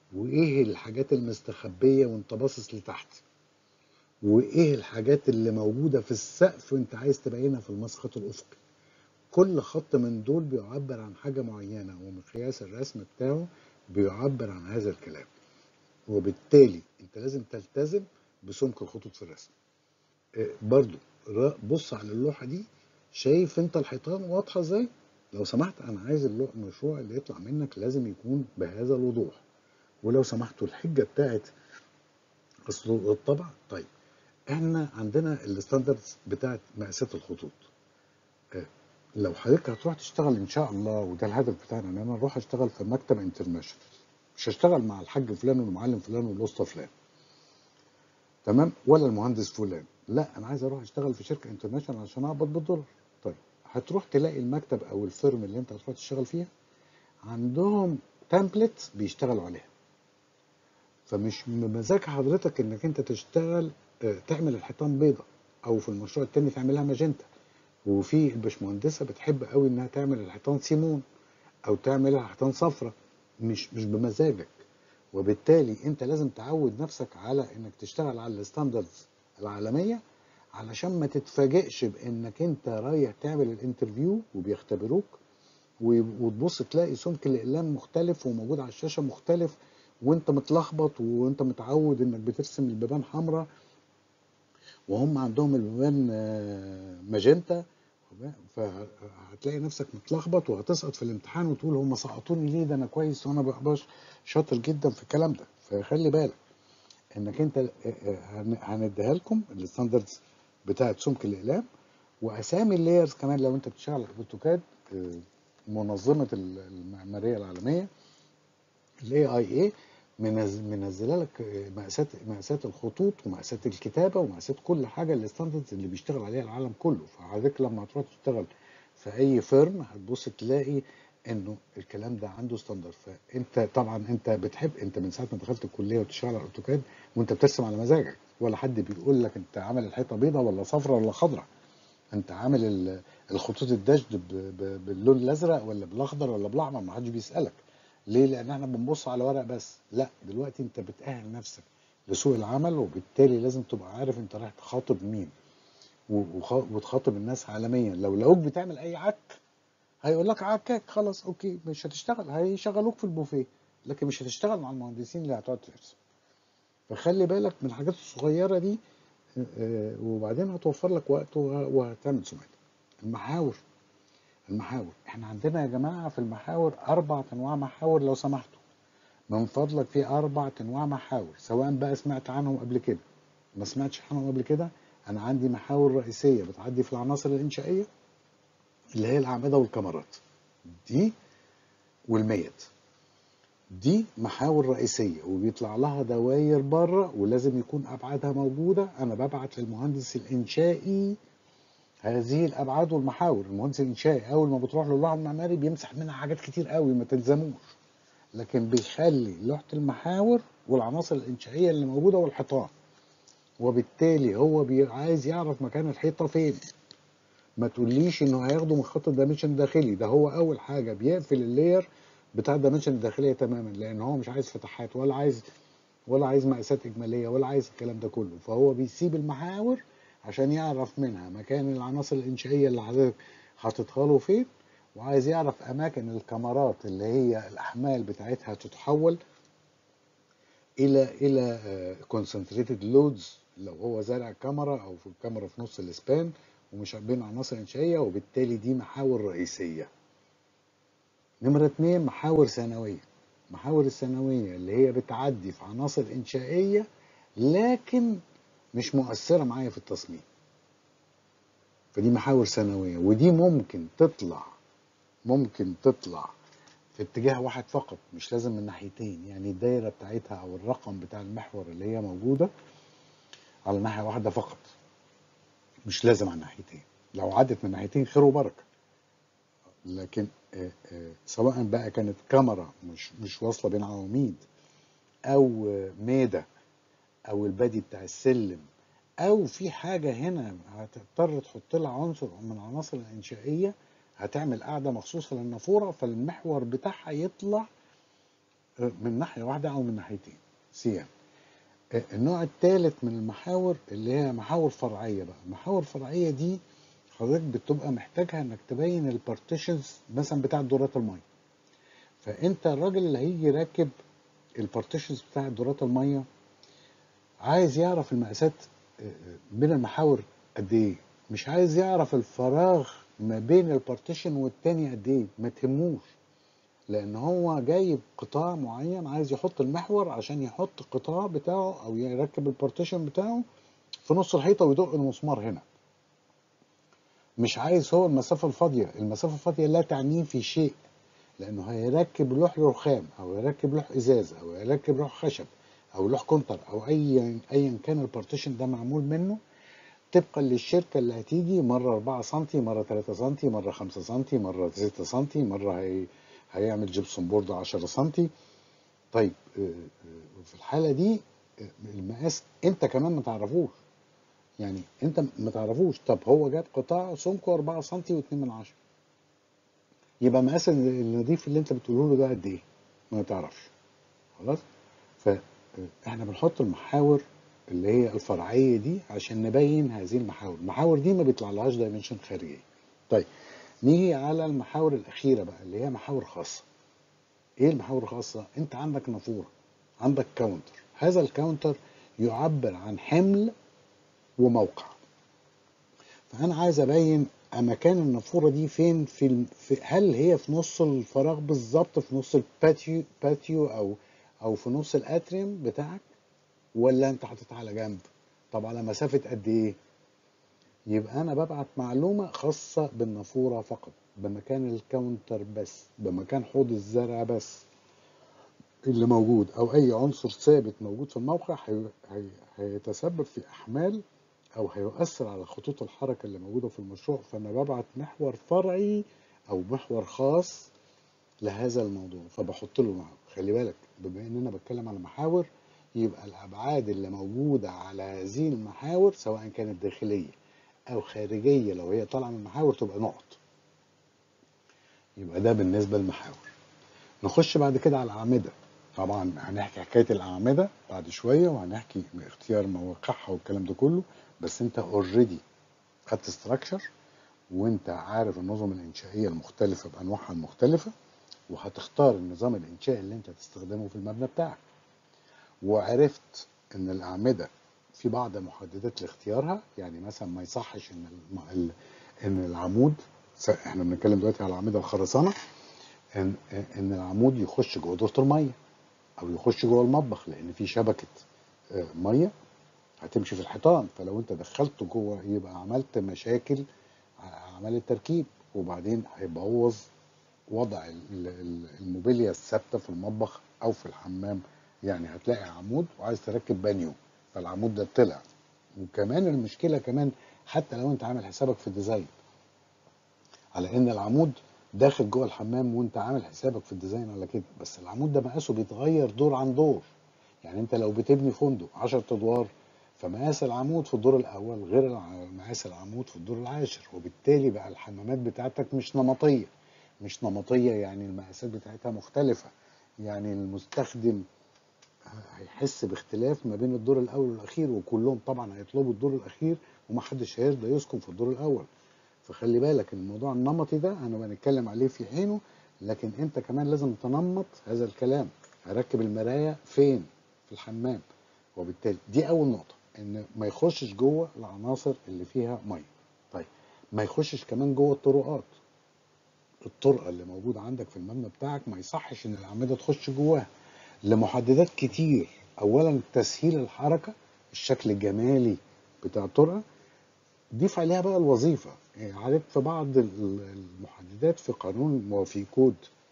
وايه الحاجات المستخبيه وانت باصص لتحت وايه الحاجات اللي موجوده في السقف وانت عايز تبينها في المسقط الافقي كل خط من دول بيعبر عن حاجه معينه ومقياس الرسم بتاعه بيعبر عن هذا الكلام وبالتالي انت لازم تلتزم بسمك الخطوط في الرسم آه، برضو را- بص على اللوحه دي شايف انت الحيطان واضحه ازاي لو سمحت انا عايز اللوح المشروع اللي يطلع منك لازم يكون بهذا الوضوح ولو سمحتوا الحجه بتاعت اصل الطبع طيب احنا عندنا الستاندردز بتاعت مقاسات الخطوط آه، لو حضرتك هتروح تشتغل ان شاء الله وده الهدف بتاعنا ان انا اروح اشتغل في مكتب انترناشونال مش هشتغل مع الحاج فلان والمعلم فلان والاسطى فلان تمام ولا المهندس فلان لا انا عايز اروح اشتغل في شركه انترناشونال عشان اقبض بالدولار طيب هتروح تلاقي المكتب او الفيرم اللي انت هتروح تشتغل فيها عندهم تمبلت بيشتغلوا عليها فمش بمزاج حضرتك انك انت تشتغل آه، تعمل الحيطان بيضة او في المشروع التاني تعملها ماجنتا وفي الباشمهندسه بتحب قوي انها تعمل الحيطان سيمون او تعملها حيطان صفرة مش مش بمزاجك وبالتالي انت لازم تعود نفسك على انك تشتغل على الستاندردز العالميه علشان ما تتفاجئش بانك انت رايح تعمل الانترفيو وبيختبروك و- وتبص تلاقي سمك الاقلام مختلف وموجود على الشاشه مختلف وانت متلخبط وانت متعود انك بترسم البيبان حمراء وهم عندهم البيبان آه، ماجنتا فهتلاقي نفسك متلخبط وهتسقط في الامتحان وتقول هم سقطوني ليه ده انا كويس وانا بقباش شاطر جدا في الكلام ده فخلي بالك انك انت آه، آه، هن- هنديها لكم الستاندردز بتاعت سمك الاقلام واسامي اللايرز كمان لو انت بتشتغل على اوتوكاد آه، منظمه المعماريه العالميه الاي اي اي منزله لك مقاسات مقاسات الخطوط ومقاسات الكتابه ومقاسات كل حاجه الستاندردز اللي بيشتغل عليها العالم كله فحضرتك لما هتروح تشتغل في اي فيرم هتبص تلاقي انه الكلام ده عنده ستاندرد فانت طبعا انت بتحب انت من ساعه ما دخلت الكليه وتشتغل على الاوتوكاد وانت بترسم على مزاجك ولا حد بيقول لك انت عامل الحيطه بيضاء ولا صفراء ولا خضراء انت عامل ال- الخطوط الدشد ب- ب- باللون الازرق ولا بالاخضر ولا بالاحمر ما حدش بيسالك ليه لان احنا بنبص على ورق بس لا دلوقتي انت بتأهل نفسك لسوق العمل وبالتالي لازم تبقى عارف انت رايح تخاطب مين و- وخ- وتخاطب الناس عالميا لو لقوك بتعمل اي عك هيقول لك عكاك خلاص اوكي مش هتشتغل هيشغلوك في البوفيه لكن مش هتشتغل مع المهندسين اللي هتقعد ترسم فخلي بالك من الحاجات الصغيره دي آه، آه، وبعدين هتوفر لك وقت وه- وهتعمل سمعه المحاور المحاور احنا عندنا يا جماعه في المحاور اربع انواع محاور لو سمحتوا من فضلك في اربع انواع محاور سواء بقى سمعت عنهم قبل كده ما سمعتش عنهم قبل كده انا عندي محاور رئيسيه بتعدي في العناصر الانشائيه اللي هي الاعمده والكمرات دي والميت دي محاور رئيسيه وبيطلع لها دواير بره ولازم يكون ابعادها موجوده انا ببعت للمهندس الانشائي هذه الابعاد والمحاور المهندس الانشائي اول ما بتروح له اللوحه المعماري بيمسح منها حاجات كتير قوي ما تلزموش لكن بيخلي لوحه المحاور والعناصر الانشائيه اللي موجوده والحيطان وبالتالي هو بي- عايز يعرف مكان الحيطه فين ما تقوليش انه هياخده من خط الدايمنشن الداخلي ده هو اول حاجه بيقفل اللاير بتاع الدايمنشن الداخليه تماما لان هو مش عايز فتحات ولا عايز ولا عايز مقاسات اجماليه ولا عايز الكلام ده كله فهو بيسيب المحاور عشان يعرف منها مكان العناصر الانشائيه اللي حضرتك حاططها له فين وعايز يعرف اماكن الكاميرات اللي هي الاحمال بتاعتها تتحول الى الى كونسنتريتد لودز لو هو زارع كاميرا او في الكاميرا في نص الاسبان ومش بين عناصر انشائيه وبالتالي دي محاور رئيسيه نمرة اتنين محاور ثانوية محاور الثانوية اللي هي بتعدي في عناصر إنشائية لكن مش مؤثرة معايا في التصميم فدي محاور ثانوية ودي ممكن تطلع ممكن تطلع في اتجاه واحد فقط مش لازم من ناحيتين يعني الدايرة بتاعتها أو الرقم بتاع المحور اللي هي موجودة على ناحية واحدة فقط مش لازم على ناحيتين لو عدت من ناحيتين خير وبركة لكن آه، آه، سواء بقى كانت كاميرا مش مش واصله بين عواميد او آه، ميده او البادي بتاع السلم او في حاجه هنا هتضطر تحط لها عنصر من العناصر الانشائيه هتعمل قاعده مخصوصه للنافوره فالمحور بتاعها يطلع آه، من ناحيه واحده او من ناحيتين سيان آه، النوع الثالث من المحاور اللي هي محاور فرعيه بقى المحاور الفرعيه دي حضرتك بتبقى محتاجها انك تبين البارتيشنز مثلا بتاع دورات الميه فانت الراجل اللي هيجي يركب البارتيشنز بتاع دورات الميه عايز يعرف المقاسات آه، آه، بين المحاور قد ايه مش عايز يعرف الفراغ ما بين البارتيشن والتاني قد ايه ما تهموش لان هو جايب قطاع معين عايز يحط المحور عشان يحط القطاع بتاعه او يركب البارتيشن بتاعه في نص الحيطه ويدق المسمار هنا مش عايز هو المسافه الفاضيه المسافه الفاضيه لا تعنيه في شيء لانه هيركب لوح رخام او يركب لوح ازاز او يركب لوح خشب او لوح كونتر او اي ايا كان البارتيشن ده معمول منه طبقا للشركه اللي هتيجي مره 4 سم مره 3 سم مره 5 سم مره 6 سم مره هي هيعمل جبسون بورد 10 سم طيب آه، آه، في الحاله دي آه، المقاس انت كمان ما تعرفوش يعني انت ما تعرفوش طب هو جاب قطاع سمكه 4 سم و2 من 10 يبقى مقاس النضيف اللي انت بتقوله له ده قد ايه ما تعرفش خلاص فاحنا بنحط المحاور اللي هي الفرعيه دي عشان نبين هذه المحاور المحاور دي ما بيطلع لهاش دايمنشن خارجيه طيب نيجي على المحاور الاخيره بقى اللي هي محاور خاصه ايه المحاور الخاصه انت عندك نافوره عندك كاونتر هذا الكاونتر يعبر عن حمل وموقع فانا عايز ابين مكان النافوره دي فين في, الم- في هل هي في نص الفراغ بالظبط في نص الباتيو باتيو او او في نص الاتريوم بتاعك ولا انت حاططها على جنب طب على مسافه قد ايه يبقى انا ببعت معلومه خاصه بالنافوره فقط بمكان الكاونتر بس بمكان حوض الزرع بس اللي موجود او اي عنصر ثابت موجود في الموقع هي- هي- هيتسبب في احمال او هيؤثر على خطوط الحركه اللي موجوده في المشروع فانا ببعت محور فرعي او محور خاص لهذا الموضوع فبحط له محور خلي بالك بما ان انا بتكلم على محاور يبقى الابعاد اللي موجوده على هذه المحاور سواء كانت داخليه او خارجيه لو هي طالعه من المحاور تبقى نقط يبقى ده بالنسبه للمحاور نخش بعد كده على الاعمده طبعا هنحكي حكايه الاعمده بعد شويه وهنحكي اختيار مواقعها والكلام ده كله بس انت اوريدي خدت ستراكشر وانت عارف النظم الانشائيه المختلفه بانواعها المختلفه وهتختار النظام الانشائي اللي انت هتستخدمه في المبنى بتاعك وعرفت ان الاعمده في بعض محددات لاختيارها يعني مثلا ما يصحش ان الم... ال- ان العمود س- احنا بنتكلم دلوقتي على الاعمده الخرسانه ان ان العمود يخش جوه دوره الميه او يخش جوه المطبخ لان في شبكه آه، ميه هتمشي في الحيطان فلو انت دخلته جوه يبقى عملت مشاكل ع- عمل التركيب وبعدين هيبوظ وضع ال- ال- الموبيليا الثابته في المطبخ او في الحمام يعني هتلاقي عمود وعايز تركب بانيو فالعمود ده طلع وكمان المشكله كمان حتى لو انت عامل حسابك في الديزاين على ان العمود داخل جوه الحمام وانت عامل حسابك في الديزاين على كده بس العمود ده مقاسه بيتغير دور عن دور يعني انت لو بتبني فندق 10 ادوار فمقاس العمود في الدور الاول غير الع- مقاس العمود في الدور العاشر وبالتالي بقى الحمامات بتاعتك مش نمطيه مش نمطيه يعني المقاسات بتاعتها مختلفه يعني المستخدم هيحس باختلاف ما بين الدور الاول والاخير وكلهم طبعا هيطلبوا الدور الاخير ومحدش هيرضى يسكن في الدور الاول فخلي بالك الموضوع النمطي ده انا بنتكلم عليه في حينه لكن انت كمان لازم تنمط هذا الكلام هركب المرايه فين في الحمام وبالتالي دي اول نقطه ان ما يخشش جوه العناصر اللي فيها ميه طيب ما يخشش كمان جوه الطرقات الطرقه اللي موجوده عندك في المبنى بتاعك ما يصحش ان الاعمده تخش جواها لمحددات كتير اولا تسهيل الحركه الشكل الجمالي بتاع الطرقه ضيف عليها بقى الوظيفه يعني عارف في بعض ال- المحددات في قانون وفي كود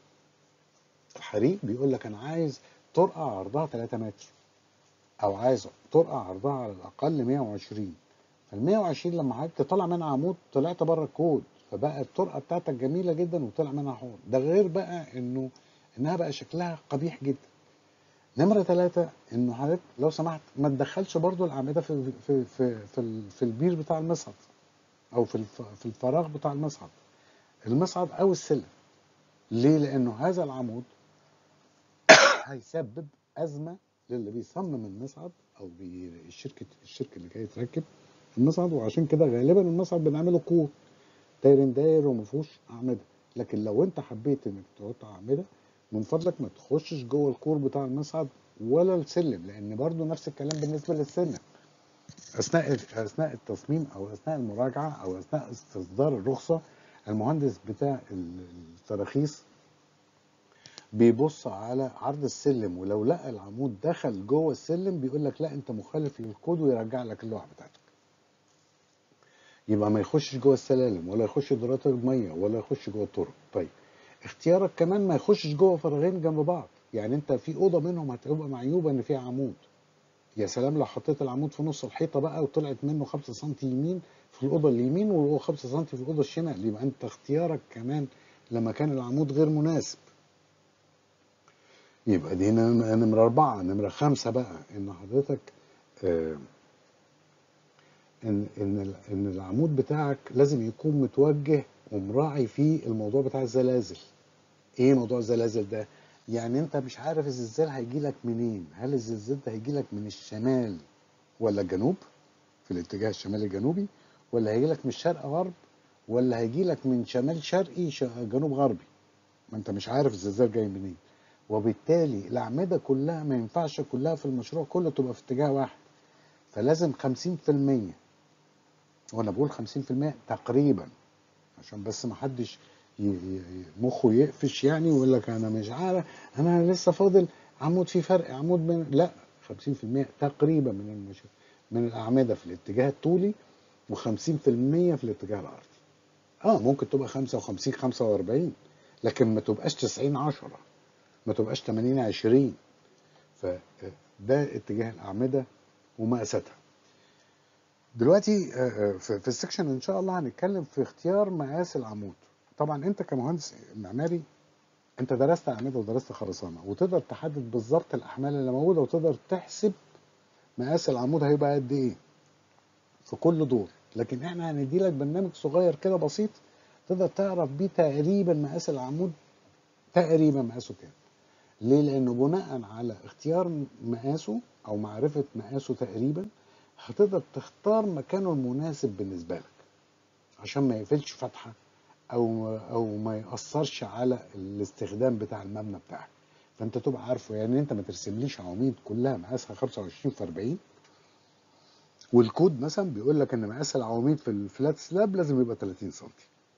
الحريق بيقول لك انا عايز طرقه عرضها 3 متر او عايز طرقه عرضها على الاقل 120 فال 120 لما حضرتك تطلع منها عمود طلعت بره الكود فبقى الطرقه بتاعتك جميله جدا وطلع منها حوض ده غير بقى انه انها بقى شكلها قبيح جدا نمرة ثلاثة انه حضرتك لو سمحت ما تدخلش برضو الاعمدة في في في في, ال- في البير بتاع المصعد او في الف- في الفراغ بتاع المصعد المصعد او السلم ليه لانه هذا العمود هيسبب ازمه للي بيصمم المصعد او بي- الشركه الشركه اللي جايه تركب المصعد وعشان كده غالبا المصعد بنعمله كور داير داير وما فيهوش اعمده لكن لو انت حبيت انك تحط اعمده من فضلك ما تخشش جوه الكور بتاع المصعد ولا السلم لان برضو نفس الكلام بالنسبه للسلم اثناء اثناء التصميم او اثناء المراجعه او اثناء استصدار الرخصه المهندس بتاع ال- التراخيص بيبص على عرض السلم ولو لقى العمود دخل جوه السلم بيقول لك لا انت مخالف للكود ويرجع لك اللوحه بتاعتك يبقى ما يخشش جوه السلالم ولا يخش دورات الميه ولا يخش جوه الطرق طيب اختيارك كمان ما يخشش جوه فراغين جنب بعض يعني انت في اوضه منهم هتبقى معيوبه ان فيها عمود يا سلام لو حطيت العمود في نص الحيطه بقى وطلعت منه 5 سم يمين في الاوضه اليمين وهو 5 سم في الاوضه الشمال يبقى انت اختيارك كمان لمكان العمود غير مناسب يبقى دي نم- نمرة أربعة نمرة خمسة بقى إن حضرتك آه، إن إن ال- إن العمود بتاعك لازم يكون متوجه ومراعي فيه الموضوع بتاع الزلازل. إيه موضوع الزلازل ده؟ يعني أنت مش عارف الزلزال هيجي لك منين؟ هل الزلزال ده هيجي لك من الشمال ولا الجنوب؟ في الاتجاه الشمالي الجنوبي ولا هيجي لك من الشرق غرب ولا هيجي لك من شمال شرقي ش- جنوب غربي؟ ما انت مش عارف الزلزال جاي منين وبالتالي الاعمده كلها ما ينفعش كلها في المشروع كله تبقى في اتجاه واحد فلازم 50% وانا بقول 50% تقريبا عشان بس ما حدش ي- ي- ي- مخه يقفش يعني ويقول لك انا مش عارف انا لسه فاضل عمود في فرق عمود من لا 50% تقريبا من المش... من الاعمده في الاتجاه الطولي و50% في الاتجاه العرضي اه ممكن تبقى 55 45 لكن ما تبقاش 90 10 ما تبقاش 80 20 فده اتجاه الاعمده ومقاساتها دلوقتي آه، آه، في في السكشن ان شاء الله هنتكلم في اختيار مقاس العمود طبعا انت كمهندس معماري انت درست اعمده ودرست خرسانه وتقدر تحدد بالظبط الاحمال اللي موجوده وتقدر تحسب مقاس العمود هيبقى قد ايه في كل دور لكن احنا هندي لك برنامج صغير كده بسيط تقدر تعرف بيه تقريبا مقاس العمود تقريبا مقاسه كام ليه لانه بناء على اختيار مقاسه او معرفه مقاسه تقريبا هتقدر تختار مكانه المناسب بالنسبه لك عشان ما يقفلش فتحه او او ما ياثرش على الاستخدام بتاع المبنى بتاعك فانت تبقى عارفه يعني انت ما ترسمليش عواميد كلها مقاسها 25 في 40 والكود مثلا بيقول لك ان مقاس العواميد في الفلات سلاب لازم يبقى 30 سم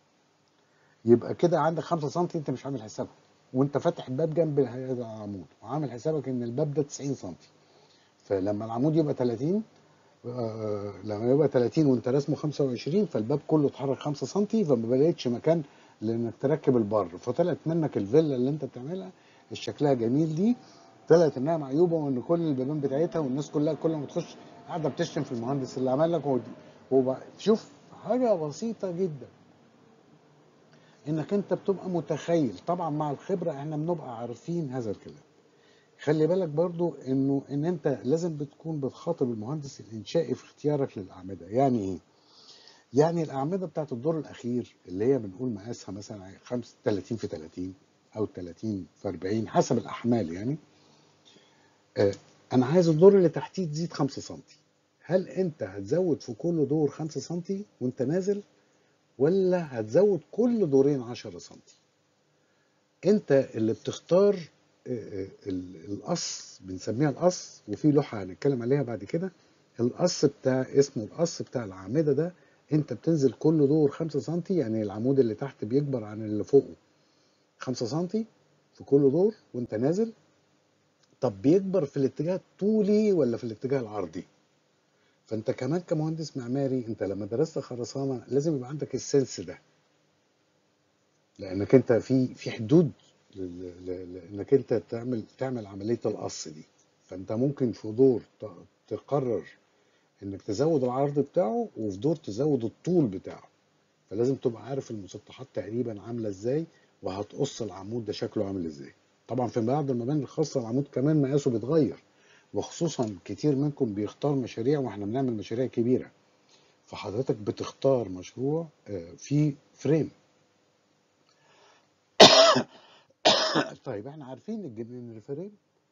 يبقى كده عندك 5 سم انت مش عامل حسابها وانت فاتح الباب جنب هذا العمود وعامل حسابك ان الباب ده 90 سم فلما العمود يبقى 30 آه، لما يبقى 30 وانت راسمه 25 فالباب كله اتحرك 5 سم فما بقتش مكان لانك تركب البر فطلعت منك الفيلا اللي انت بتعملها شكلها جميل دي طلعت انها معيوبه وان كل البيبان بتاعتها والناس كلها كل ما تخش قاعده بتشتم في المهندس اللي عمل لك وب- وب- شوف حاجه بسيطه جدا انك انت بتبقى متخيل طبعا مع الخبره احنا بنبقى عارفين هذا الكلام خلي بالك برضو انه ان انت لازم بتكون بتخاطب المهندس الانشائي في اختيارك للاعمده يعني ايه يعني الاعمده بتاعت الدور الاخير اللي هي بنقول مقاسها مثلا 5 30 في 30 او 30 في 40 حسب الاحمال يعني آه انا عايز الدور اللي تحتيه تزيد 5 سم هل انت هتزود في كل دور 5 سم وانت نازل ولا هتزود كل دورين 10 سم انت اللي بتختار آه، آه، ال- القص بنسميها القص وفي لوحه هنتكلم عليها بعد كده القص بتاع اسمه القص بتاع الاعمده ده انت بتنزل كل دور 5 سم يعني العمود اللي تحت بيكبر عن اللي فوقه 5 سم في كل دور وانت نازل طب بيكبر في الاتجاه الطولي ولا في الاتجاه العرضي فانت كمان كمهندس معماري انت لما درست خرسانه لازم يبقى عندك السنس ده لانك انت في في حدود لل- ل- لانك انت تعمل تعمل عمليه القص دي فانت ممكن في دور ت- تقرر انك تزود العرض بتاعه وفي دور تزود الطول بتاعه فلازم تبقى عارف المسطحات تقريبا عامله ازاي وهتقص العمود ده شكله عامل ازاي طبعا في بعض المباني الخاصه العمود كمان مقاسه بيتغير وخصوصا كتير منكم بيختار مشاريع واحنا بنعمل مشاريع كبيره فحضرتك بتختار مشروع آه، فيه فريم طيب احنا عارفين الج- ان الفريم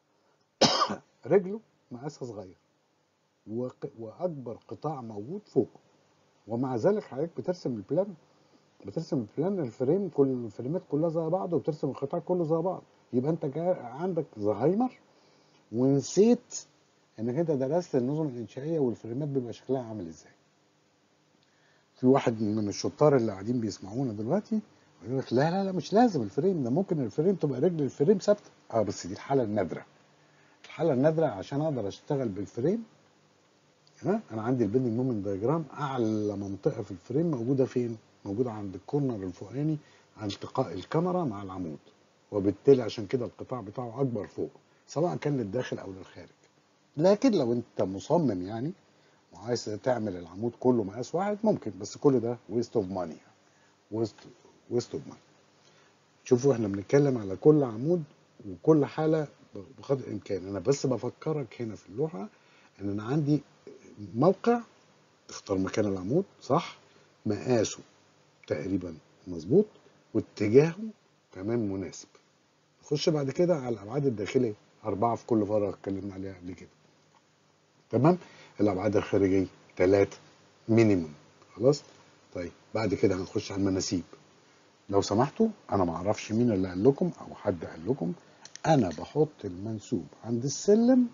رجله مقاسها صغير وق- واكبر قطاع موجود فوق ومع ذلك حضرتك بترسم البلان بترسم البلان الفريم كل الفريمات كلها زي بعض وبترسم القطاع كله زي بعض يبقى انت جا عندك زهايمر ونسيت انك انت درست النظم الانشائيه والفريمات بيبقى شكلها عامل ازاي في واحد من الشطار اللي قاعدين بيسمعونا دلوقتي يقول لك لا لا لا مش لازم الفريم ده ممكن الفريم تبقى رجل الفريم ثابته اه بس دي الحاله النادره الحاله النادره عشان اقدر اشتغل بالفريم ها انا عندي البيندنج مومنت دايجرام اعلى منطقه في الفريم موجوده فين موجوده عند الكورنر الفوقاني عند التقاء الكاميرا مع العمود وبالتالي عشان كده القطاع بتاعه اكبر فوق سواء كان للداخل او للخارج لكن لو انت مصمم يعني وعايز تعمل العمود كله مقاس واحد ممكن بس كل ده ويست اوف ماني ويست ويست اوف ماني شوفوا احنا بنتكلم على كل عمود وكل حاله بقدر الامكان انا بس بفكرك هنا في اللوحه ان انا عندي موقع تختار مكان العمود صح مقاسه تقريبا مظبوط واتجاهه كمان مناسب نخش بعد كده على الابعاد الداخليه اربعه في كل فراغ اتكلمنا عليها قبل كده تمام الابعاد الخارجيه ثلاثه مينيموم خلاص طيب بعد كده هنخش على المناسيب لو سمحتوا انا ما اعرفش مين اللي قال لكم او حد قال لكم انا بحط المنسوب عند السلم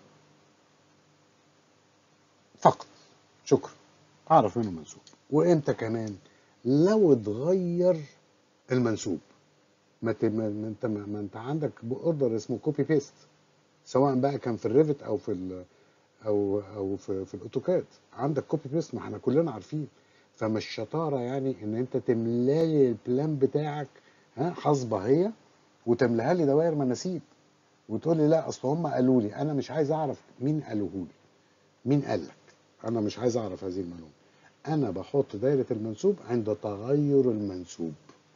فقط شكرا اعرف منه منسوب وامتى كمان لو اتغير المنسوب ما ت- ما ما انت ما ما انت عندك اوردر اسمه كوبي بيست سواء بقى كان في الريفت او في ال او او في, في الاوتوكاد عندك كوبي بيست ما احنا كلنا عارفين فمش شطاره يعني ان انت تملى لي البلان بتاعك ها حصبه هي وتملاها لي دوائر مناسيب وتقول لي لا اصل هم قالوا لي انا مش عايز اعرف مين قالوه لي مين قال لك انا مش عايز اعرف هذه المعلومه انا بحط دايره المنسوب عند تغير المنسوب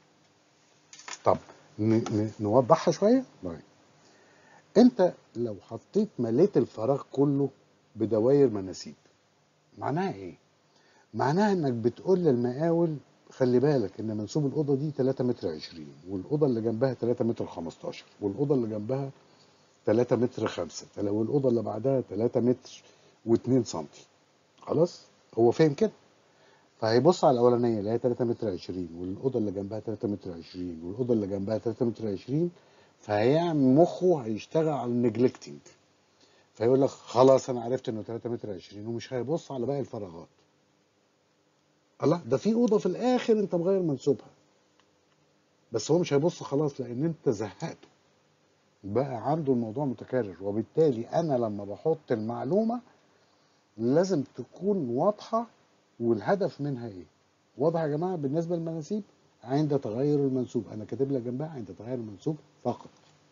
طب ن- ن- نوضحها شويه طيب انت لو حطيت مليت الفراغ كله بدوائر مناسيب معناها ايه معناها انك بتقول للمقاول خلي بالك ان منسوب الاوضه دي 3 متر 20 والاوضه اللي جنبها 3 متر 15 والاوضه اللي جنبها 3 متر 5 والاوضه اللي بعدها 3 متر و2 سم خلاص هو فاهم كده فهيبص على الاولانيه اللي هي 3 متر 20 والاوضه اللي جنبها 3 متر 20 والاوضه اللي جنبها 3 متر 20 فهيعمل مخه هيشتغل على النجلكتنج فيقول لك خلاص انا عرفت انه 3 متر 20 ومش هيبص على باقي الفراغات الله ده في اوضه في الاخر انت مغير منسوبها بس هو مش هيبص خلاص لان انت زهقته بقى عنده الموضوع متكرر وبالتالي انا لما بحط المعلومه لازم تكون واضحه والهدف منها ايه واضح يا جماعه بالنسبه للمناسيب عند تغير المنسوب انا كاتب لك جنبها عند تغير المنسوب فقط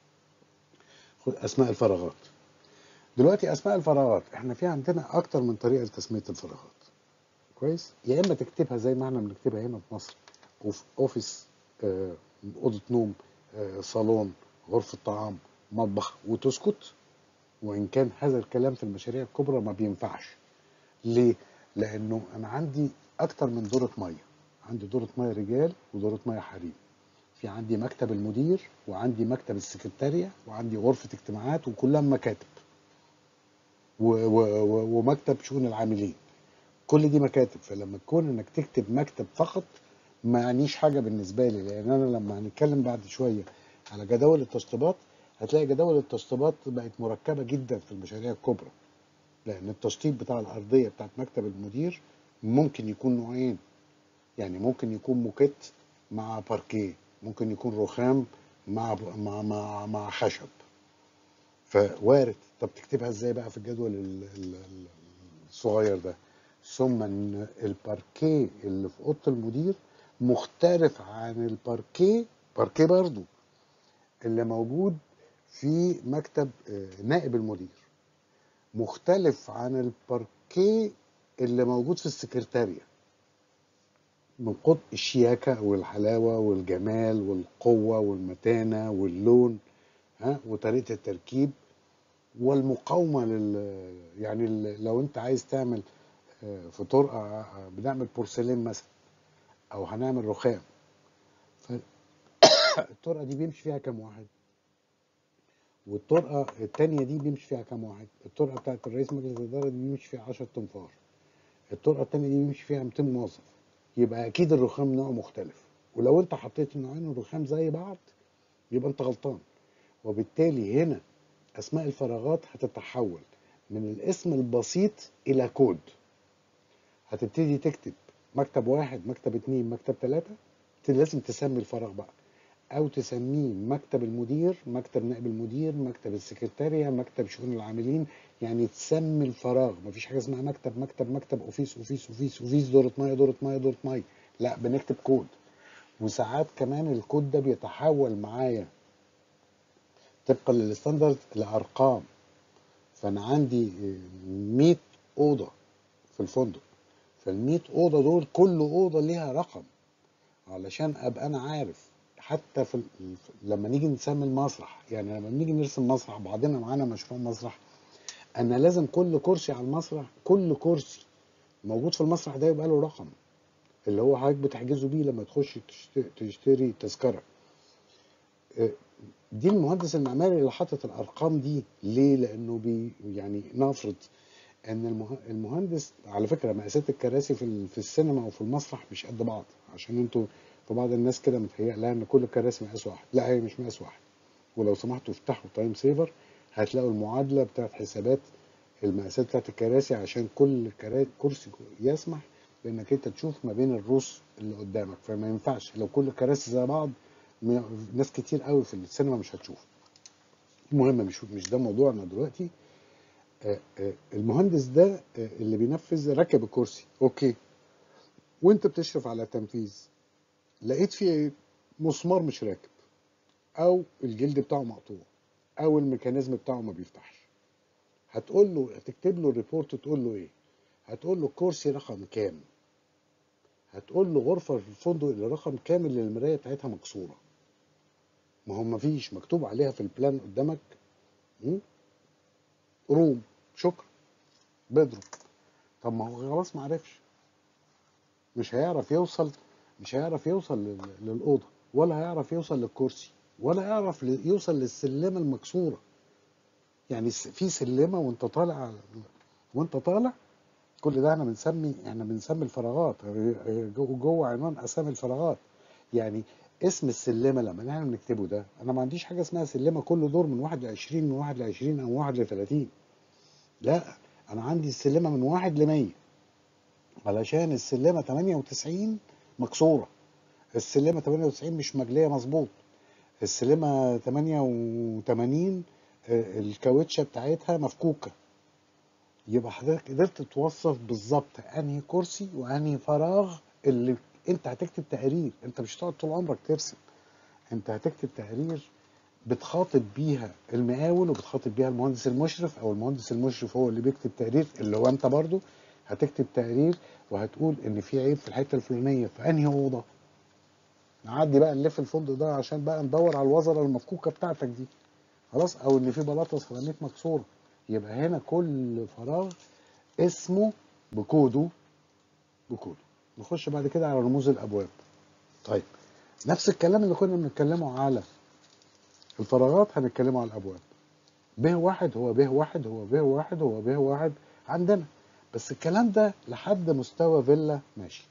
خد اسماء الفراغات دلوقتي اسماء الفراغات احنا في عندنا اكتر من طريقه لتسميه الفراغات كويس يا اما تكتبها زي ما احنا بنكتبها هنا في مصر وفي اوفيس آه، اوضه نوم آه، صالون غرفه طعام مطبخ وتسكت وان كان هذا الكلام في المشاريع الكبرى ما بينفعش ليه لانه انا عندي اكتر من دوره ميه عندي دوره ميه رجال ودوره ميه حريم في عندي مكتب المدير وعندي مكتب السكرتارية وعندي غرفة اجتماعات وكلها مكاتب و و و ومكتب شؤون العاملين كل دي مكاتب فلما تكون انك تكتب مكتب فقط ما يعنيش حاجة بالنسبة لي لان انا لما هنتكلم بعد شوية على جداول التشطيبات هتلاقي جداول التشطيبات بقت مركبة جدا في المشاريع الكبرى لان التشطيب بتاع الارضية بتاعت مكتب المدير ممكن يكون نوعين يعني ممكن يكون موكيت مع باركيه ممكن يكون رخام مع مع مع, مع خشب فوارد طب تكتبها ازاي بقى في الجدول ال- ال- ال- الصغير ده ثم ان الباركيه اللي في اوضه المدير مختلف عن الباركيه باركيه برضو اللي موجود في مكتب آه، نائب المدير مختلف عن الباركيه اللي موجود في السكرتارية من قطب الشياكة والحلاوة والجمال والقوة والمتانة واللون ها وطريقة التركيب والمقاومة لل يعني ال- لو انت عايز تعمل آه، في طرقة آه، بنعمل بورسلين مثلا او هنعمل رخام فالطرقة دي بيمشي فيها كام واحد والطرقه التانية دي بيمشي فيها كام واحد الطرقه بتاعت الرئيس مجلس الاداره دي بيمشي فيها 10 تنفار الطرقه التانية دي بيمشي فيها 200 موظف يبقى اكيد الرخام نوع مختلف ولو انت حطيت نوعين الرخام زي بعض يبقى انت غلطان وبالتالي هنا اسماء الفراغات هتتحول من الاسم البسيط الى كود هتبتدي تكتب مكتب واحد مكتب اتنين مكتب تلاتة لازم تسمي الفراغ بقى او تسميه مكتب المدير مكتب نائب المدير مكتب السكرتارية مكتب شؤون العاملين يعني تسمي الفراغ مفيش حاجه اسمها مكتب مكتب مكتب اوفيس اوفيس اوفيس اوفيس دورة ميه دورة ميه دورة ميه لا بنكتب كود وساعات كمان الكود ده بيتحول معايا طبقا للستاندرد لارقام فانا عندي 100 اوضه في الفندق فال 100 اوضه دول كل اوضه ليها رقم علشان ابقى انا عارف حتى في ال- لما نيجي نسمي المسرح يعني لما نيجي نرسم مسرح بعضنا معانا مشروع مسرح انا لازم كل كرسي على المسرح كل كرسي موجود في المسرح ده يبقى له رقم اللي هو حضرتك بتحجزه بيه لما تخش تشت- تشتري تذكره آه، دي المهندس المعماري اللي حاطط الارقام دي ليه لانه بي يعني نفرض ان المه- المهندس على فكره مقاسات الكراسي في ال- في السينما وفي المسرح مش قد بعض عشان انتوا في بعض الناس كده متهيأ لها ان كل الكراسي مقاس واحد لا هي مش مقاس واحد ولو سمحتوا افتحوا تايم سيفر هتلاقوا المعادله بتاعت حسابات المقاسات بتاعت الكراسي عشان كل كرا- كرسي يسمح بانك انت تشوف ما بين الروس اللي قدامك فما ينفعش لو كل الكراسي زي بعض م- ناس كتير قوي في السينما مش هتشوف المهم مش مش ده موضوعنا دلوقتي آه، آه، المهندس ده آه، اللي بينفذ ركب الكرسي اوكي وانت بتشرف على تنفيذ لقيت فيه مسمار مش راكب او الجلد بتاعه مقطوع او الميكانيزم بتاعه ما بيفتحش هتقول له هتكتب له ريبورت تقول له ايه هتقول له كرسي رقم كام هتقول له غرفه في الفندق اللي رقم كام اللي المرايه بتاعتها مكسوره ما هو مفيش مكتوب عليها في البلان قدامك م? روم شكرا بدرو طب ما هو خلاص ما عرفش مش هيعرف يوصل مش هيعرف يوصل لل- للأوضة ولا هيعرف يوصل للكرسي ولا يعرف ل- يوصل للسلمة المكسورة يعني س- في سلمة وانت طالع وانت طالع كل ده احنا بنسمي احنا بنسمي الفراغات جو- جوه عنوان اسامي الفراغات يعني اسم السلمه لما احنا بنكتبه ده انا ما عنديش حاجه اسمها سلمه كل دور من واحد ل 20 من واحد ل 20 او واحد ل 30 لا انا عندي السلمه من واحد ل 100 علشان السلمه 98 مكسوره السلمه 98 مش مجليه مظبوط السلمه 88 آه، الكاوتشه بتاعتها مفكوكه يبقى حضرتك قدرت توصف بالظبط انهي كرسي وانهي فراغ اللي انت هتكتب تقرير انت مش هتقعد طول عمرك ترسم انت هتكتب تقرير بتخاطب بيها المقاول وبتخاطب بيها المهندس المشرف او المهندس المشرف هو اللي بيكتب تقرير اللي هو انت برضو هتكتب تقرير وهتقول ان في عيب في الحته الفلانيه في انهي اوضه نعدي بقى نلف الفندق ده عشان بقى ندور على الوزره المفكوكه بتاعتك دي خلاص او ان في بلاطه سيراميك مكسوره يبقى هنا كل فراغ اسمه بكوده بكوده نخش بعد كده على رموز الابواب طيب نفس الكلام اللي كنا بنتكلمه على الفراغات هنتكلمه على الابواب ب واحد هو ب واحد هو ب واحد هو ب واحد عندنا بس الكلام ده لحد مستوى فيلا ماشي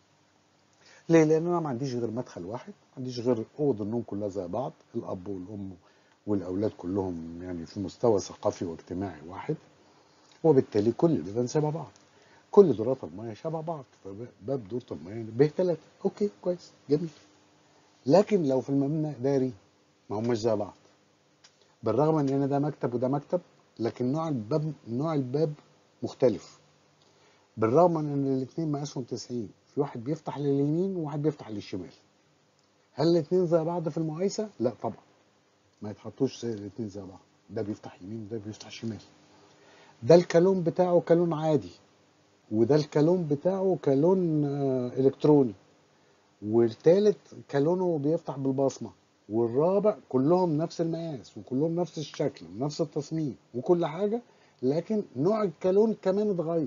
ليه؟ لان انا ما عنديش غير مدخل واحد ما عنديش غير اوض النوم كلها زي بعض الاب والام والاولاد كلهم يعني في مستوى ثقافي واجتماعي واحد وبالتالي كل البيبان شبه بعض كل دورات المياه شبه بعض فباب دورة المياه ب ثلاثة اوكي كويس جميل لكن لو في المبنى اداري ما هماش زي بعض بالرغم ان هنا ده مكتب وده مكتب لكن نوع الباب نوع الباب مختلف بالرغم من ان الاثنين مقاسهم 90 في واحد بيفتح لليمين وواحد بيفتح للشمال هل الاثنين زي بعض في المقايسه لا طبعا ما يتحطوش زي الاثنين زي بعض ده بيفتح يمين وده بيفتح شمال ده الكالون بتاعه كالون عادي وده الكالون بتاعه كالون آه، الكتروني والتالت كالونه بيفتح بالبصمه والرابع كلهم نفس المقاس وكلهم نفس الشكل ونفس التصميم وكل حاجه لكن نوع الكالون كمان اتغير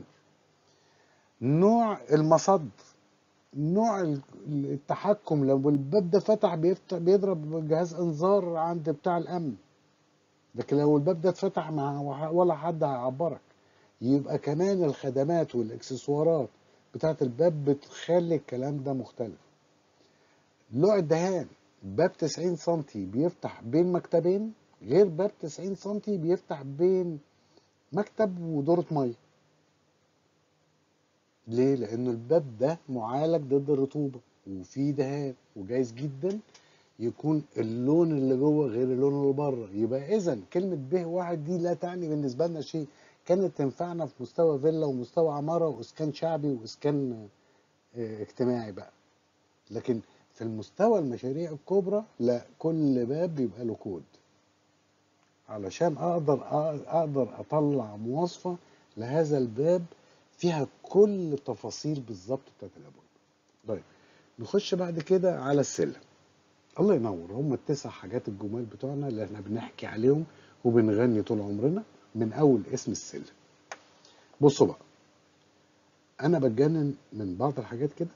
نوع المصد نوع ال- التحكم لو الباب ده فتح بيفتح بيضرب جهاز انذار عند بتاع الامن لكن لو الباب ده اتفتح مع ولا حد هيعبرك يبقى كمان الخدمات والاكسسوارات بتاعت الباب بتخلي الكلام ده مختلف نوع الدهان باب 90 سم بيفتح بين مكتبين غير باب 90 سم بيفتح بين مكتب ودورة مية ليه؟ لأن الباب ده معالج ضد الرطوبة وفيه دهان وجايز جدا يكون اللون اللي جوه غير اللون اللي بره يبقى إذا كلمة به واحد دي لا تعني بالنسبة لنا شيء كانت تنفعنا في مستوى فيلا ومستوى عمارة وإسكان شعبي وإسكان اه اجتماعي بقى لكن في المستوى المشاريع الكبرى لا كل باب بيبقى له كود علشان اقدر اقدر اطلع مواصفه لهذا الباب فيها كل التفاصيل بالظبط بتاعت الابواب. طيب نخش بعد كده على السلم. الله ينور هم التسع حاجات الجمال بتوعنا اللي احنا بنحكي عليهم وبنغني طول عمرنا من اول اسم السلم. بصوا بقى انا بتجنن من بعض الحاجات كده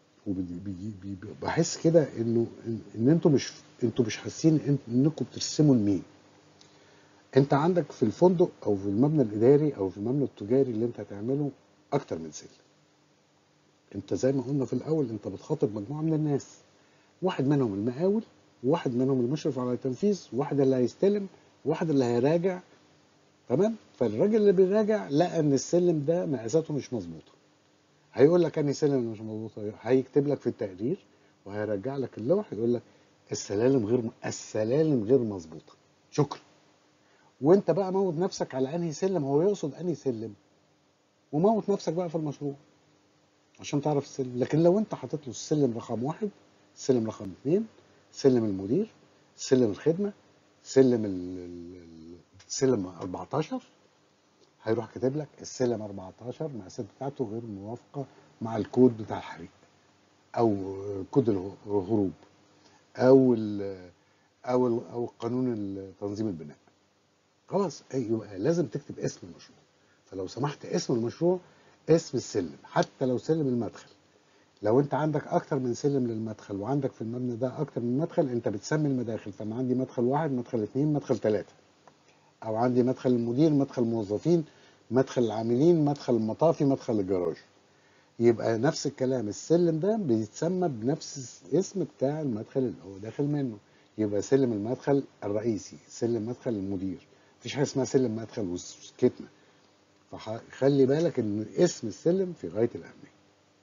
وبحس كده انه ان انتوا مش انتوا مش حاسين انكم بترسموا لمين. انت عندك في الفندق او في المبنى الاداري او في المبنى التجاري اللي انت هتعمله اكتر من سلم انت زي ما قلنا في الاول انت بتخاطب مجموعه من الناس واحد منهم المقاول وواحد منهم المشرف على التنفيذ واحد اللي هيستلم واحد اللي هيراجع تمام فالراجل اللي بيراجع لقى ان السلم ده مقاساته مش مظبوطه هيقول لك انهي سلم مش مظبوطه هيكتب لك في التقرير وهيرجع لك اللوح يقول لك السلالم غير السلالم غير مظبوطه شكرا وانت بقى موت نفسك على انهي سلم هو يقصد انهي سلم وموت نفسك بقى في المشروع عشان تعرف السلم لكن لو انت حاطط له السلم رقم واحد سلم رقم اثنين سلم المدير سلم الخدمه سلم السلم 14 هيروح كاتب لك السلم 14 المقاسات بتاعته غير موافقه مع الكود بتاع الحريق او كود الهروب او ال او ال او قانون تنظيم البناء خلاص يبقى لازم تكتب اسم المشروع فلو سمحت اسم المشروع اسم السلم حتى لو سلم المدخل لو انت عندك اكتر من سلم للمدخل وعندك في المبنى ده اكتر من مدخل انت بتسمي المداخل فانا عندي مدخل واحد مدخل اثنين مدخل ثلاثة او عندي مدخل المدير مدخل الموظفين مدخل العاملين مدخل المطافي مدخل الجراج يبقى نفس الكلام السلم ده بيتسمى بنفس الاسم بتاع المدخل اللي هو داخل منه يبقى سلم المدخل الرئيسي سلم مدخل المدير مفيش حاجه اسمها سلم مدخل وسكتنا فخلي بالك ان اسم السلم في غايه الاهميه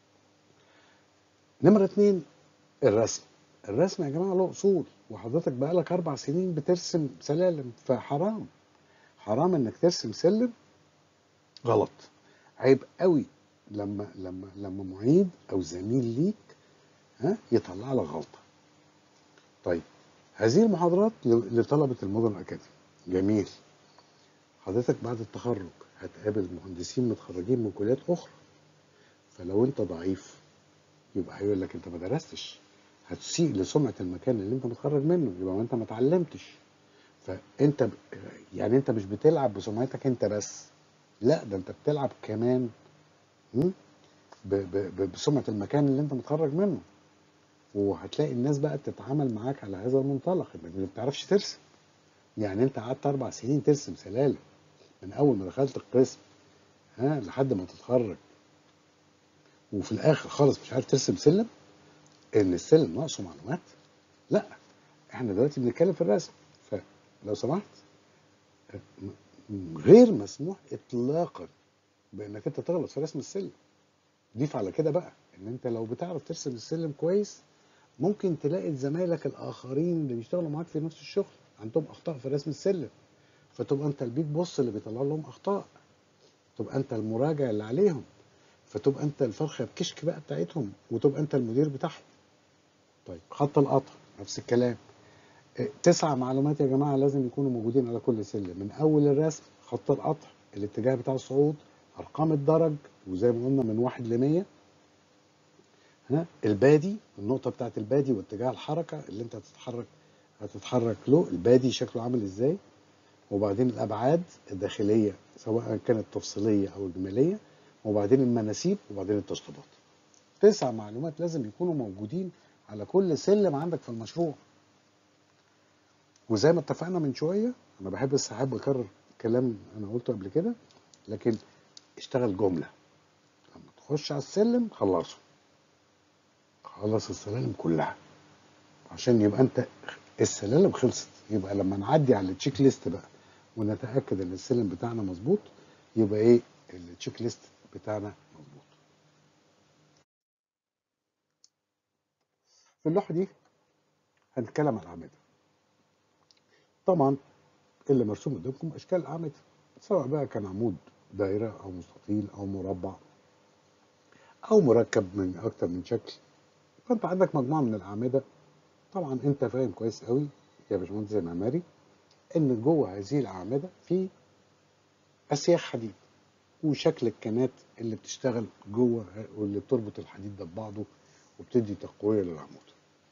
نمره اتنين الرسم الرسم يا جماعه له اصول وحضرتك بقالك اربع سنين بترسم سلالم فحرام حرام انك ترسم سلم غلط عيب قوي لما لما لما معيد او زميل ليك ها يطلع لك غلطه طيب هذه المحاضرات لطلبه المدن الاكاديمي جميل حضرتك بعد التخرج هتقابل مهندسين متخرجين من كليات اخرى فلو انت ضعيف يبقى هيقول لك انت ما درستش هتسيء لسمعه المكان اللي انت متخرج منه يبقى ما انت ما اتعلمتش فانت ب... يعني انت مش بتلعب بسمعتك انت بس لا ده انت بتلعب كمان ب... ب... بسمعه المكان اللي انت متخرج منه وهتلاقي الناس بقى بتتعامل معاك على هذا المنطلق انك ما بتعرفش ترسم يعني انت قعدت اربع سنين ترسم سلالم من اول ما دخلت القسم ها لحد ما تتخرج وفي الاخر خالص مش عارف ترسم سلم ان السلم ناقصه معلومات لا احنا دلوقتي بنتكلم في الرسم فلو سمحت غير مسموح اطلاقا بانك انت تغلط في رسم السلم ضيف على كده بقى ان انت لو بتعرف ترسم السلم كويس ممكن تلاقي زمايلك الاخرين اللي بيشتغلوا معاك في نفس الشغل عندهم اخطاء في رسم السلم فتبقى انت البيك بص اللي بيطلع لهم اخطاء تبقى انت المراجع اللي عليهم فتبقى انت الفرخه بكشك بقى بتاعتهم وتبقى انت المدير بتاعهم طيب خط القطع نفس الكلام تسع معلومات يا جماعه لازم يكونوا موجودين على كل سلم من اول الرسم خط القطع الاتجاه بتاع الصعود ارقام الدرج وزي ما قلنا من واحد ل 100 ها البادي النقطه بتاعت البادي واتجاه الحركه اللي انت هتتحرك هتتحرك له البادي شكله عامل ازاي وبعدين الابعاد الداخليه سواء كانت تفصيليه او اجماليه وبعدين المناسيب وبعدين التشطيبات تسع معلومات لازم يكونوا موجودين على كل سلم عندك في المشروع وزي ما اتفقنا من شويه انا بحب بس احب اكرر كلام انا قلته قبل كده لكن اشتغل جمله لما تخش على السلم خلصه خلص السلالم كلها عشان يبقى انت السلالم خلصت يبقى لما نعدي على التشيك ليست بقى ونتاكد ان السلم بتاعنا مظبوط يبقى ايه التشيك ليست بتاعنا مظبوط في اللوحه دي هنتكلم عن الاعمده طبعا اللي مرسوم قدامكم اشكال الاعمده سواء بقى كان عمود دائره او مستطيل او مربع او مركب من اكتر من شكل فانت عندك مجموعه من الاعمده طبعا انت فاهم كويس قوي يا باشمهندس معماري ان جوه هذه الاعمده في اسياخ حديد وشكل الكنات اللي بتشتغل جوه واللي بتربط الحديد ده ببعضه وبتدي تقويه للعمود.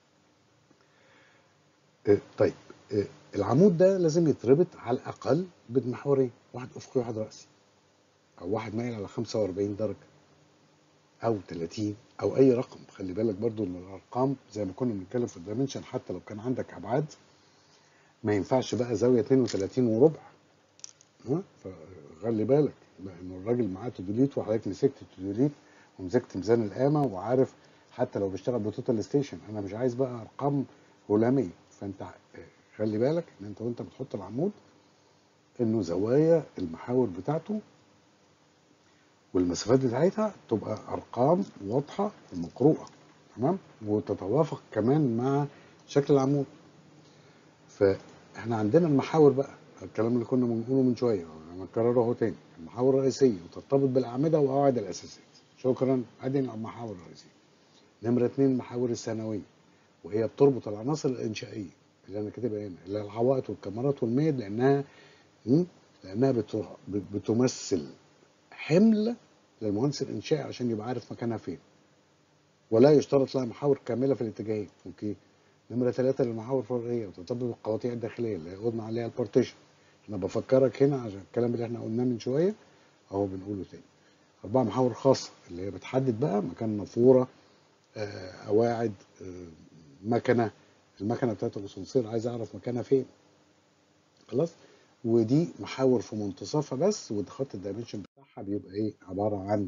آه، طيب آه، العمود ده لازم يتربط على الاقل بمحورين واحد افقي وواحد راسي او واحد مايل على 45 درجه او 30 او اي رقم خلي بالك برضو ان الارقام زي ما كنا بنتكلم في الدايمنشن حتى لو كان عندك ابعاد ما ينفعش بقى زاويه 32 وربع ها فخلي بالك لان الراجل معاه تودوليت وحضرتك مسكت التودوليت ومسكت ميزان القامه وعارف حتى لو بيشتغل بتوتال ستيشن انا مش عايز بقى ارقام هلاميه فانت خلي بالك ان انت وانت بتحط العمود انه زوايا المحاور بتاعته والمسافات بتاعتها تبقى ارقام واضحه ومقروءه تمام وتتوافق كمان مع شكل العمود فاحنا عندنا المحاور بقى الكلام اللي كنا بنقوله من شويه انا هكرره اهو تاني المحاور الرئيسيه وترتبط بالاعمده وقواعد الاساسات شكرا ادي المحاور الرئيسيه نمره اثنين المحاور الثانويه وهي بتربط العناصر الانشائيه اللي انا كاتبها هنا اللي هي العوائط والكاميرات والميد لانها م? لانها بت- بتمثل حمل للمهندس الانشائي عشان يبقى عارف مكانها فين ولا يشترط لها محاور كامله في الاتجاهين اوكي نمره ثلاثه للمحاور الفرعيه وتطبق بالقواطع الداخليه اللي قلنا عليها البارتيشن انا بفكرك هنا عشان الكلام اللي احنا قلناه من شويه اهو بنقوله تاني اربع محاور خاصه اللي هي بتحدد بقى مكان نافوره آه، قواعد آه، مكنه المكنه بتاعت الاسانسير عايز اعرف مكانها فين خلاص ودي محاور في منتصفها بس وخط الدايمنشن بتاعها بيبقى ايه عباره عن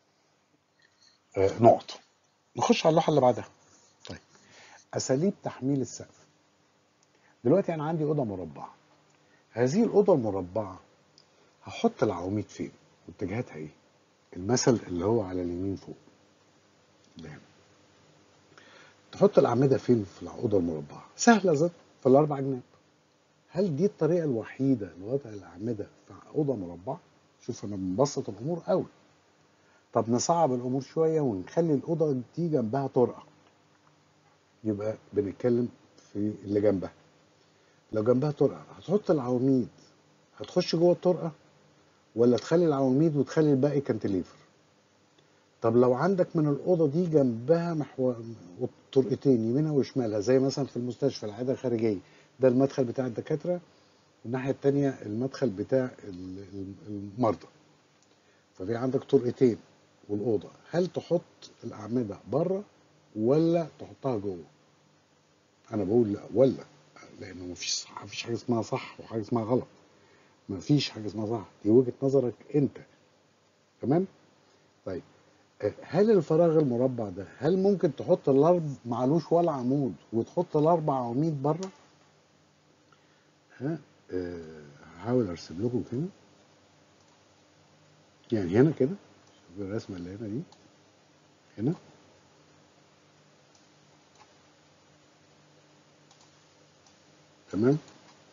آه، نقط نخش على اللوحه اللي بعدها طيب اساليب تحميل السقف دلوقتي انا عندي اوضه مربعه هذه الاوضه المربعه هحط العواميد فين واتجاهاتها ايه المثل اللي هو على اليمين فوق ده هنا. تحط الاعمده فين في الاوضه المربعه سهله ذات في الاربع جناب هل دي الطريقه الوحيده لوضع الاعمده في اوضه مربعه شوف انا بنبسط الامور قوي طب نصعب الامور شويه ونخلي الاوضه دي جنبها طرقه يبقى بنتكلم في اللي جنبها لو جنبها طرقه هتحط العواميد هتخش جوه الطرقه ولا تخلي العواميد وتخلي الباقي كانتليفر طب لو عندك من الاوضه دي جنبها محور طرقتين يمينها وشمالها زي مثلا في المستشفى العياده الخارجيه ده المدخل بتاع الدكاتره والناحيه التانيه المدخل بتاع ال- ال- المرضى ففي عندك طرقتين والاوضه هل تحط الاعمده بره ولا تحطها جوه انا بقول لا ولا لانه مفيش صح مفيش حاجه اسمها صح وحاجه اسمها غلط مفيش حاجه اسمها صح دي وجهه نظرك انت تمام طيب آه، هل الفراغ المربع ده هل ممكن تحط الارض معلوش ولا عمود وتحط الاربع عواميد بره ها آه، هحاول ارسم لكم كده يعني هنا كده شوف الرسمه اللي هنا دي هنا تمام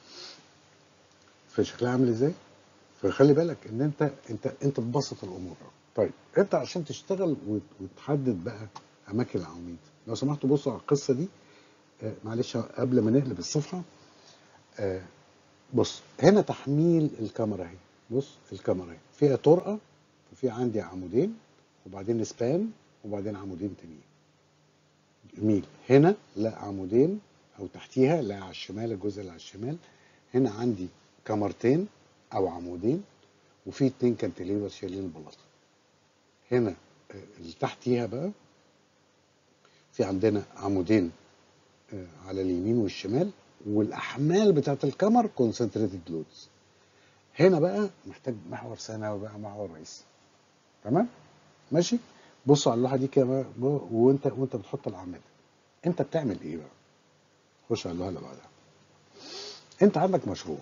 فشكلها عامل ازاي فخلي بالك ان انت انت انت تبسط الامور طيب انت عشان تشتغل وت- وتحدد بقى اماكن العواميد لو سمحتوا بصوا على القصه دي آه معلش قبل ما نقلب الصفحه آه بص هنا تحميل الكاميرا اهي بص الكاميرا اهي فيها طرقه وفي عندي عمودين وبعدين سبان وبعدين عمودين تانيين جميل هنا لا عمودين او تحتيها لا على الشمال الجزء اللي على الشمال هنا عندي كاميرتين او عمودين وفي اتنين كانتليفر شايلين البلاطه هنا آه، اللي تحتيها بقى في عندنا عمودين آه، على اليمين والشمال والاحمال بتاعت الكمر كونسنتريتد لودز هنا بقى محتاج محور ثانوي بقى محور رئيسي تمام ماشي بصوا على اللوحه دي كده بقى، ب- وانت وانت بتحط الاعمده انت بتعمل ايه بقى خش على اللوحه اللي بعدها انت عندك مشروع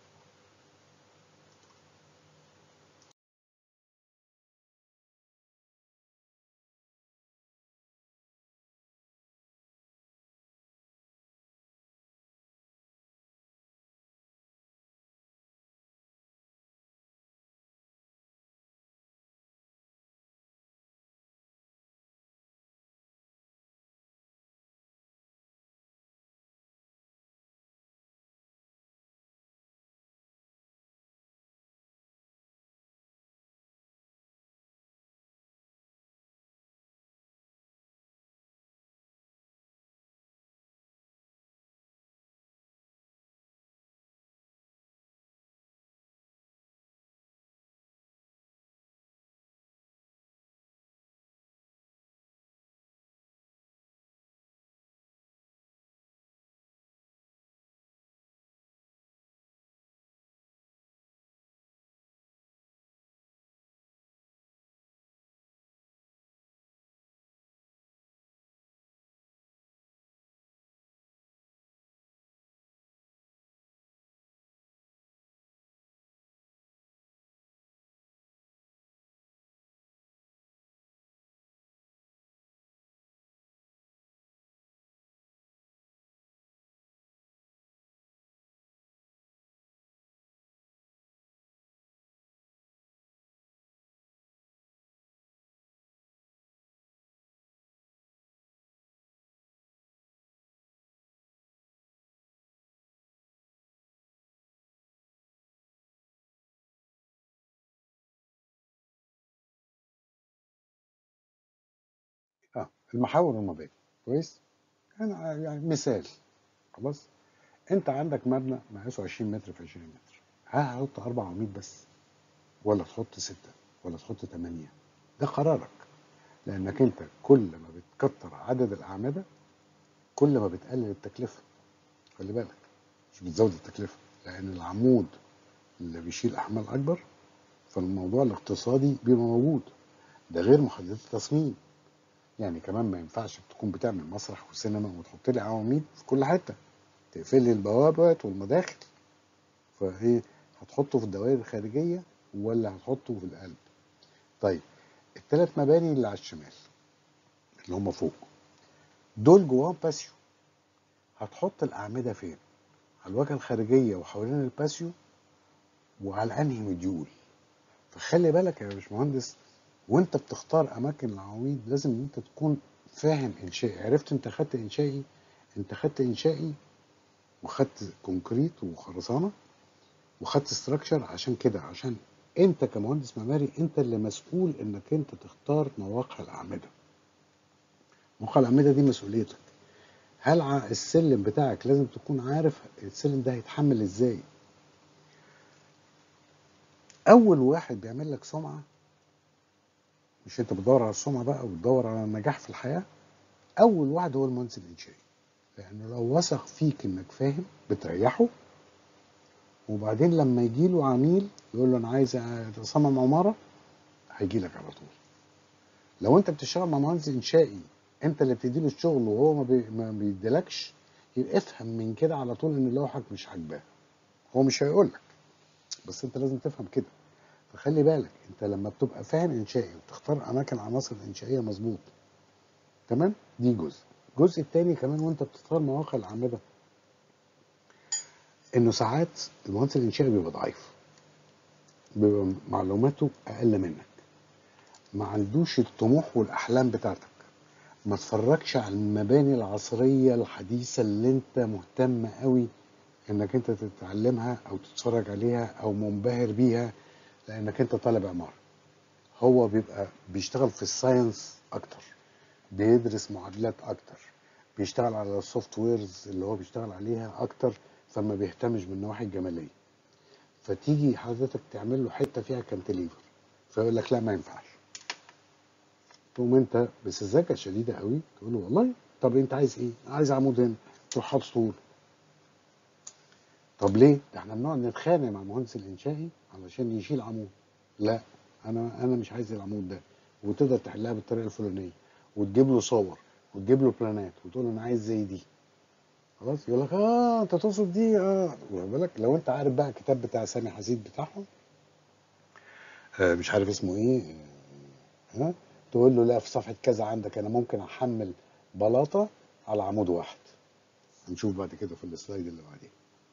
اه المحاور والمباني كويس انا يعني مثال خلاص انت عندك مبنى مقاسه 20 متر في 20 متر هل هتحط اربع عواميد بس ولا تحط ستة ولا تحط ثمانية ده قرارك لانك انت كل ما بتكتر عدد الاعمده كل ما بتقلل التكلفه خلي بالك مش بتزود التكلفه لان العمود اللي بيشيل احمال اكبر فالموضوع الاقتصادي بيبقى موجود ده غير محددات التصميم يعني كمان ما ينفعش تكون بتعمل مسرح وسينما وتحط لي عواميد في كل حته تقفل لي البوابات والمداخل فايه هتحطه في الدوائر الخارجيه ولا هتحطه في القلب طيب الثلاث مباني اللي على الشمال اللي هم فوق دول جواهم باسيو هتحط الاعمده فين على الواجهه الخارجيه وحوالين الباسيو وعلى انهي مديول فخلي بالك يا باشمهندس وانت بتختار اماكن العواميد لازم ان انت تكون فاهم انشائي عرفت انت خدت انشائي انت خدت انشائي وخدت كونكريت وخرسانه وخدت استراكشر عشان كده عشان انت كمهندس معماري انت اللي مسؤول انك انت تختار مواقع الاعمده مواقع الاعمده دي مسؤوليتك هل ع- السلم بتاعك لازم تكون عارف السلم ده هيتحمل ازاي اول واحد بيعمل لك سمعه مش انت بتدور على السمعه بقى وبتدور على النجاح في الحياه اول واحد هو المهندس الانشائي لانه لو وثق فيك انك فاهم بتريحه وبعدين لما يجي له عميل يقول له انا عايز اصمم عماره هيجي لك على طول لو انت بتشتغل مع مهندس انشائي انت اللي بتدي له الشغل وهو ما, بي... ما بيديلكش يبقى افهم من كده على طول ان لوحك مش عاجباه هو مش هيقول لك بس انت لازم تفهم كده فخلي بالك انت لما بتبقى فاهم انشائي وتختار اماكن عناصر انشائيه مظبوط تمام دي جزء الجزء التاني كمان وانت بتختار مواقع الاعمده انه ساعات المهندس الانشائي بيبقى ضعيف بيبقى معلوماته اقل منك ما عندوش الطموح والاحلام بتاعتك ما تفرجش على المباني العصريه الحديثه اللي انت مهتم قوي انك انت تتعلمها او تتفرج عليها او منبهر بيها لانك انت طالب عماره هو بيبقى بيشتغل في الساينس اكتر بيدرس معادلات اكتر بيشتغل على السوفت ويرز اللي هو بيشتغل عليها اكتر فما بيهتمش بالنواحي الجماليه فتيجي حضرتك تعمل له حته فيها كانتليفر فيقول لك لا ما ينفعش تقوم انت بسذاجه شديده قوي تقول له والله طب انت عايز ايه؟ عايز عمود هنا تروح حاطط طول طب ليه؟ ده احنا بنقعد نتخانق مع المهندس الانشائي علشان يشيل عمود لا انا انا مش عايز العمود ده وتقدر تحلها بالطريقه الفلانيه وتجيب له صور وتجيب له بلانات وتقول له انا عايز زي دي خلاص يقول لك اه انت تقصد دي اه واخد بالك لو انت عارف بقى الكتاب بتاع سامي حسيب بتاعهم آه مش عارف اسمه ايه آه ها تقول له لا في صفحه كذا عندك انا ممكن احمل بلاطه على عمود واحد هنشوف بعد كده في السلايد اللي بعديه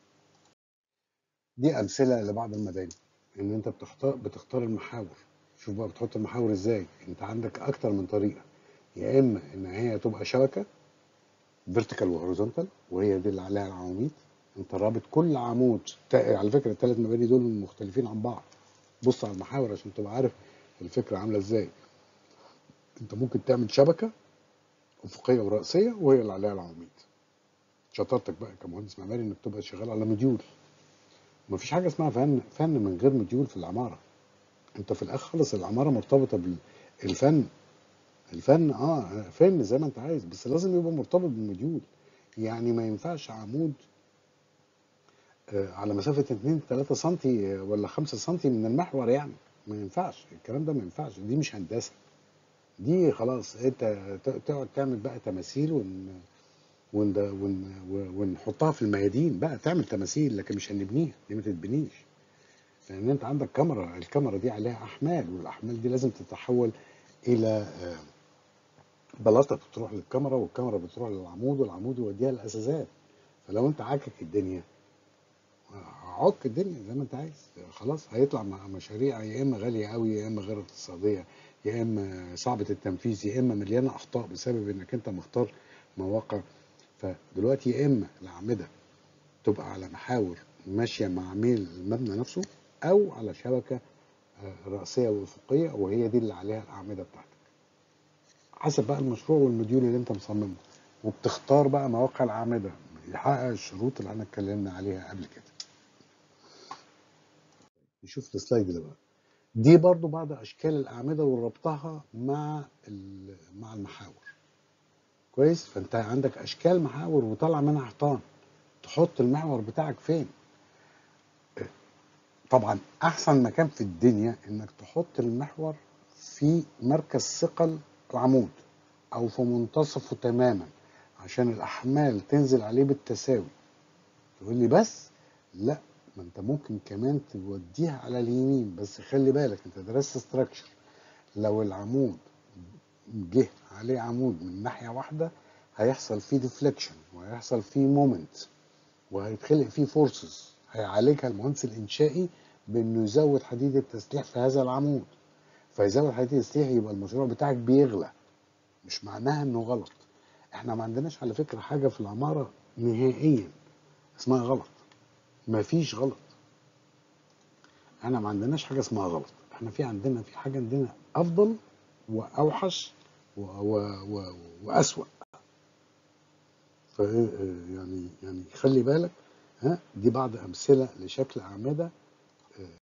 دي امثله لبعض المباني ان انت بتختار بتختار المحاور شوف بقى بتحط المحاور ازاي انت عندك اكتر من طريقه يا اما ان هي تبقى شبكه فيرتيكال وهوريزونتال وهي دي اللي عليها العواميد انت رابط كل عمود تا- على فكره الثلاث مباني دول مختلفين عن بعض بص على المحاور عشان تبقى عارف الفكره عامله ازاي انت ممكن تعمل شبكه افقيه وراسيه وهي اللي عليها العواميد شطارتك بقى كمهندس معماري انك تبقى شغال على مديول مفيش حاجه اسمها فن فن من غير مديول في العماره انت في الاخر خالص العماره مرتبطه بالفن الفن اه فن زي ما انت عايز بس لازم يبقى مرتبط بالمديول يعني ما ينفعش عمود آه، على مسافه 2 3 سم ولا 5 سم من المحور يعني ما ينفعش الكلام ده ما ينفعش دي مش هندسه دي خلاص انت ت- تقعد تعمل بقى تماثيل ون ون ون ونحطها في الميادين بقى تعمل تماثيل لكن مش هنبنيها دي ما تتبنيش لان انت عندك كاميرا الكاميرا دي عليها احمال والاحمال دي لازم تتحول الى آه، بلاطه بتروح للكاميرا والكاميرا بتروح للعمود والعمود يوديها الاساسات فلو انت عاكك الدنيا عك الدنيا زي ما انت عايز خلاص هيطلع مع مشاريع يا اما غاليه قوي يا اما غير اقتصاديه يا اما صعبه التنفيذ يا اما مليانه اخطاء بسبب انك انت مختار مواقع فدلوقتي يا اما الاعمده تبقى على محاور ماشيه مع ميل المبنى نفسه او على شبكه آه، راسيه وافقيه وهي دي اللي عليها الاعمده بتاعتك حسب بقى المشروع والمديول اللي انت مصممه وبتختار بقى مواقع الاعمده يحقق الشروط اللي احنا اتكلمنا عليها قبل كده نشوف السلايد اللي بقى دي برضو بعض اشكال الاعمده وربطها مع ال- مع المحاور كويس فانت عندك اشكال محاور وطالع منها حيطان تحط المحور بتاعك فين طبعا احسن مكان في الدنيا انك تحط المحور في مركز ثقل العمود او في منتصفه تماما عشان الاحمال تنزل عليه بالتساوي تقول لي بس لا ما انت ممكن كمان توديها على اليمين بس خلي بالك انت درست ستراكشر لو العمود جه عليه عمود من ناحيه واحده هيحصل فيه ديفليكشن وهيحصل فيه مومنت وهيتخلق فيه فورسز هيعالجها المهندس الانشائي بانه يزود حديد التسليح في هذا العمود فيزود حديد التسليح يبقى المشروع بتاعك بيغلى مش معناها انه غلط احنا ما عندناش على فكره حاجه في العماره نهائيا اسمها غلط مفيش غلط احنا ما عندناش حاجه اسمها غلط احنا في عندنا في حاجه عندنا افضل واوحش و و و واسوأ ف يعني يعني خلي بالك ها دي بعض امثله لشكل اعمده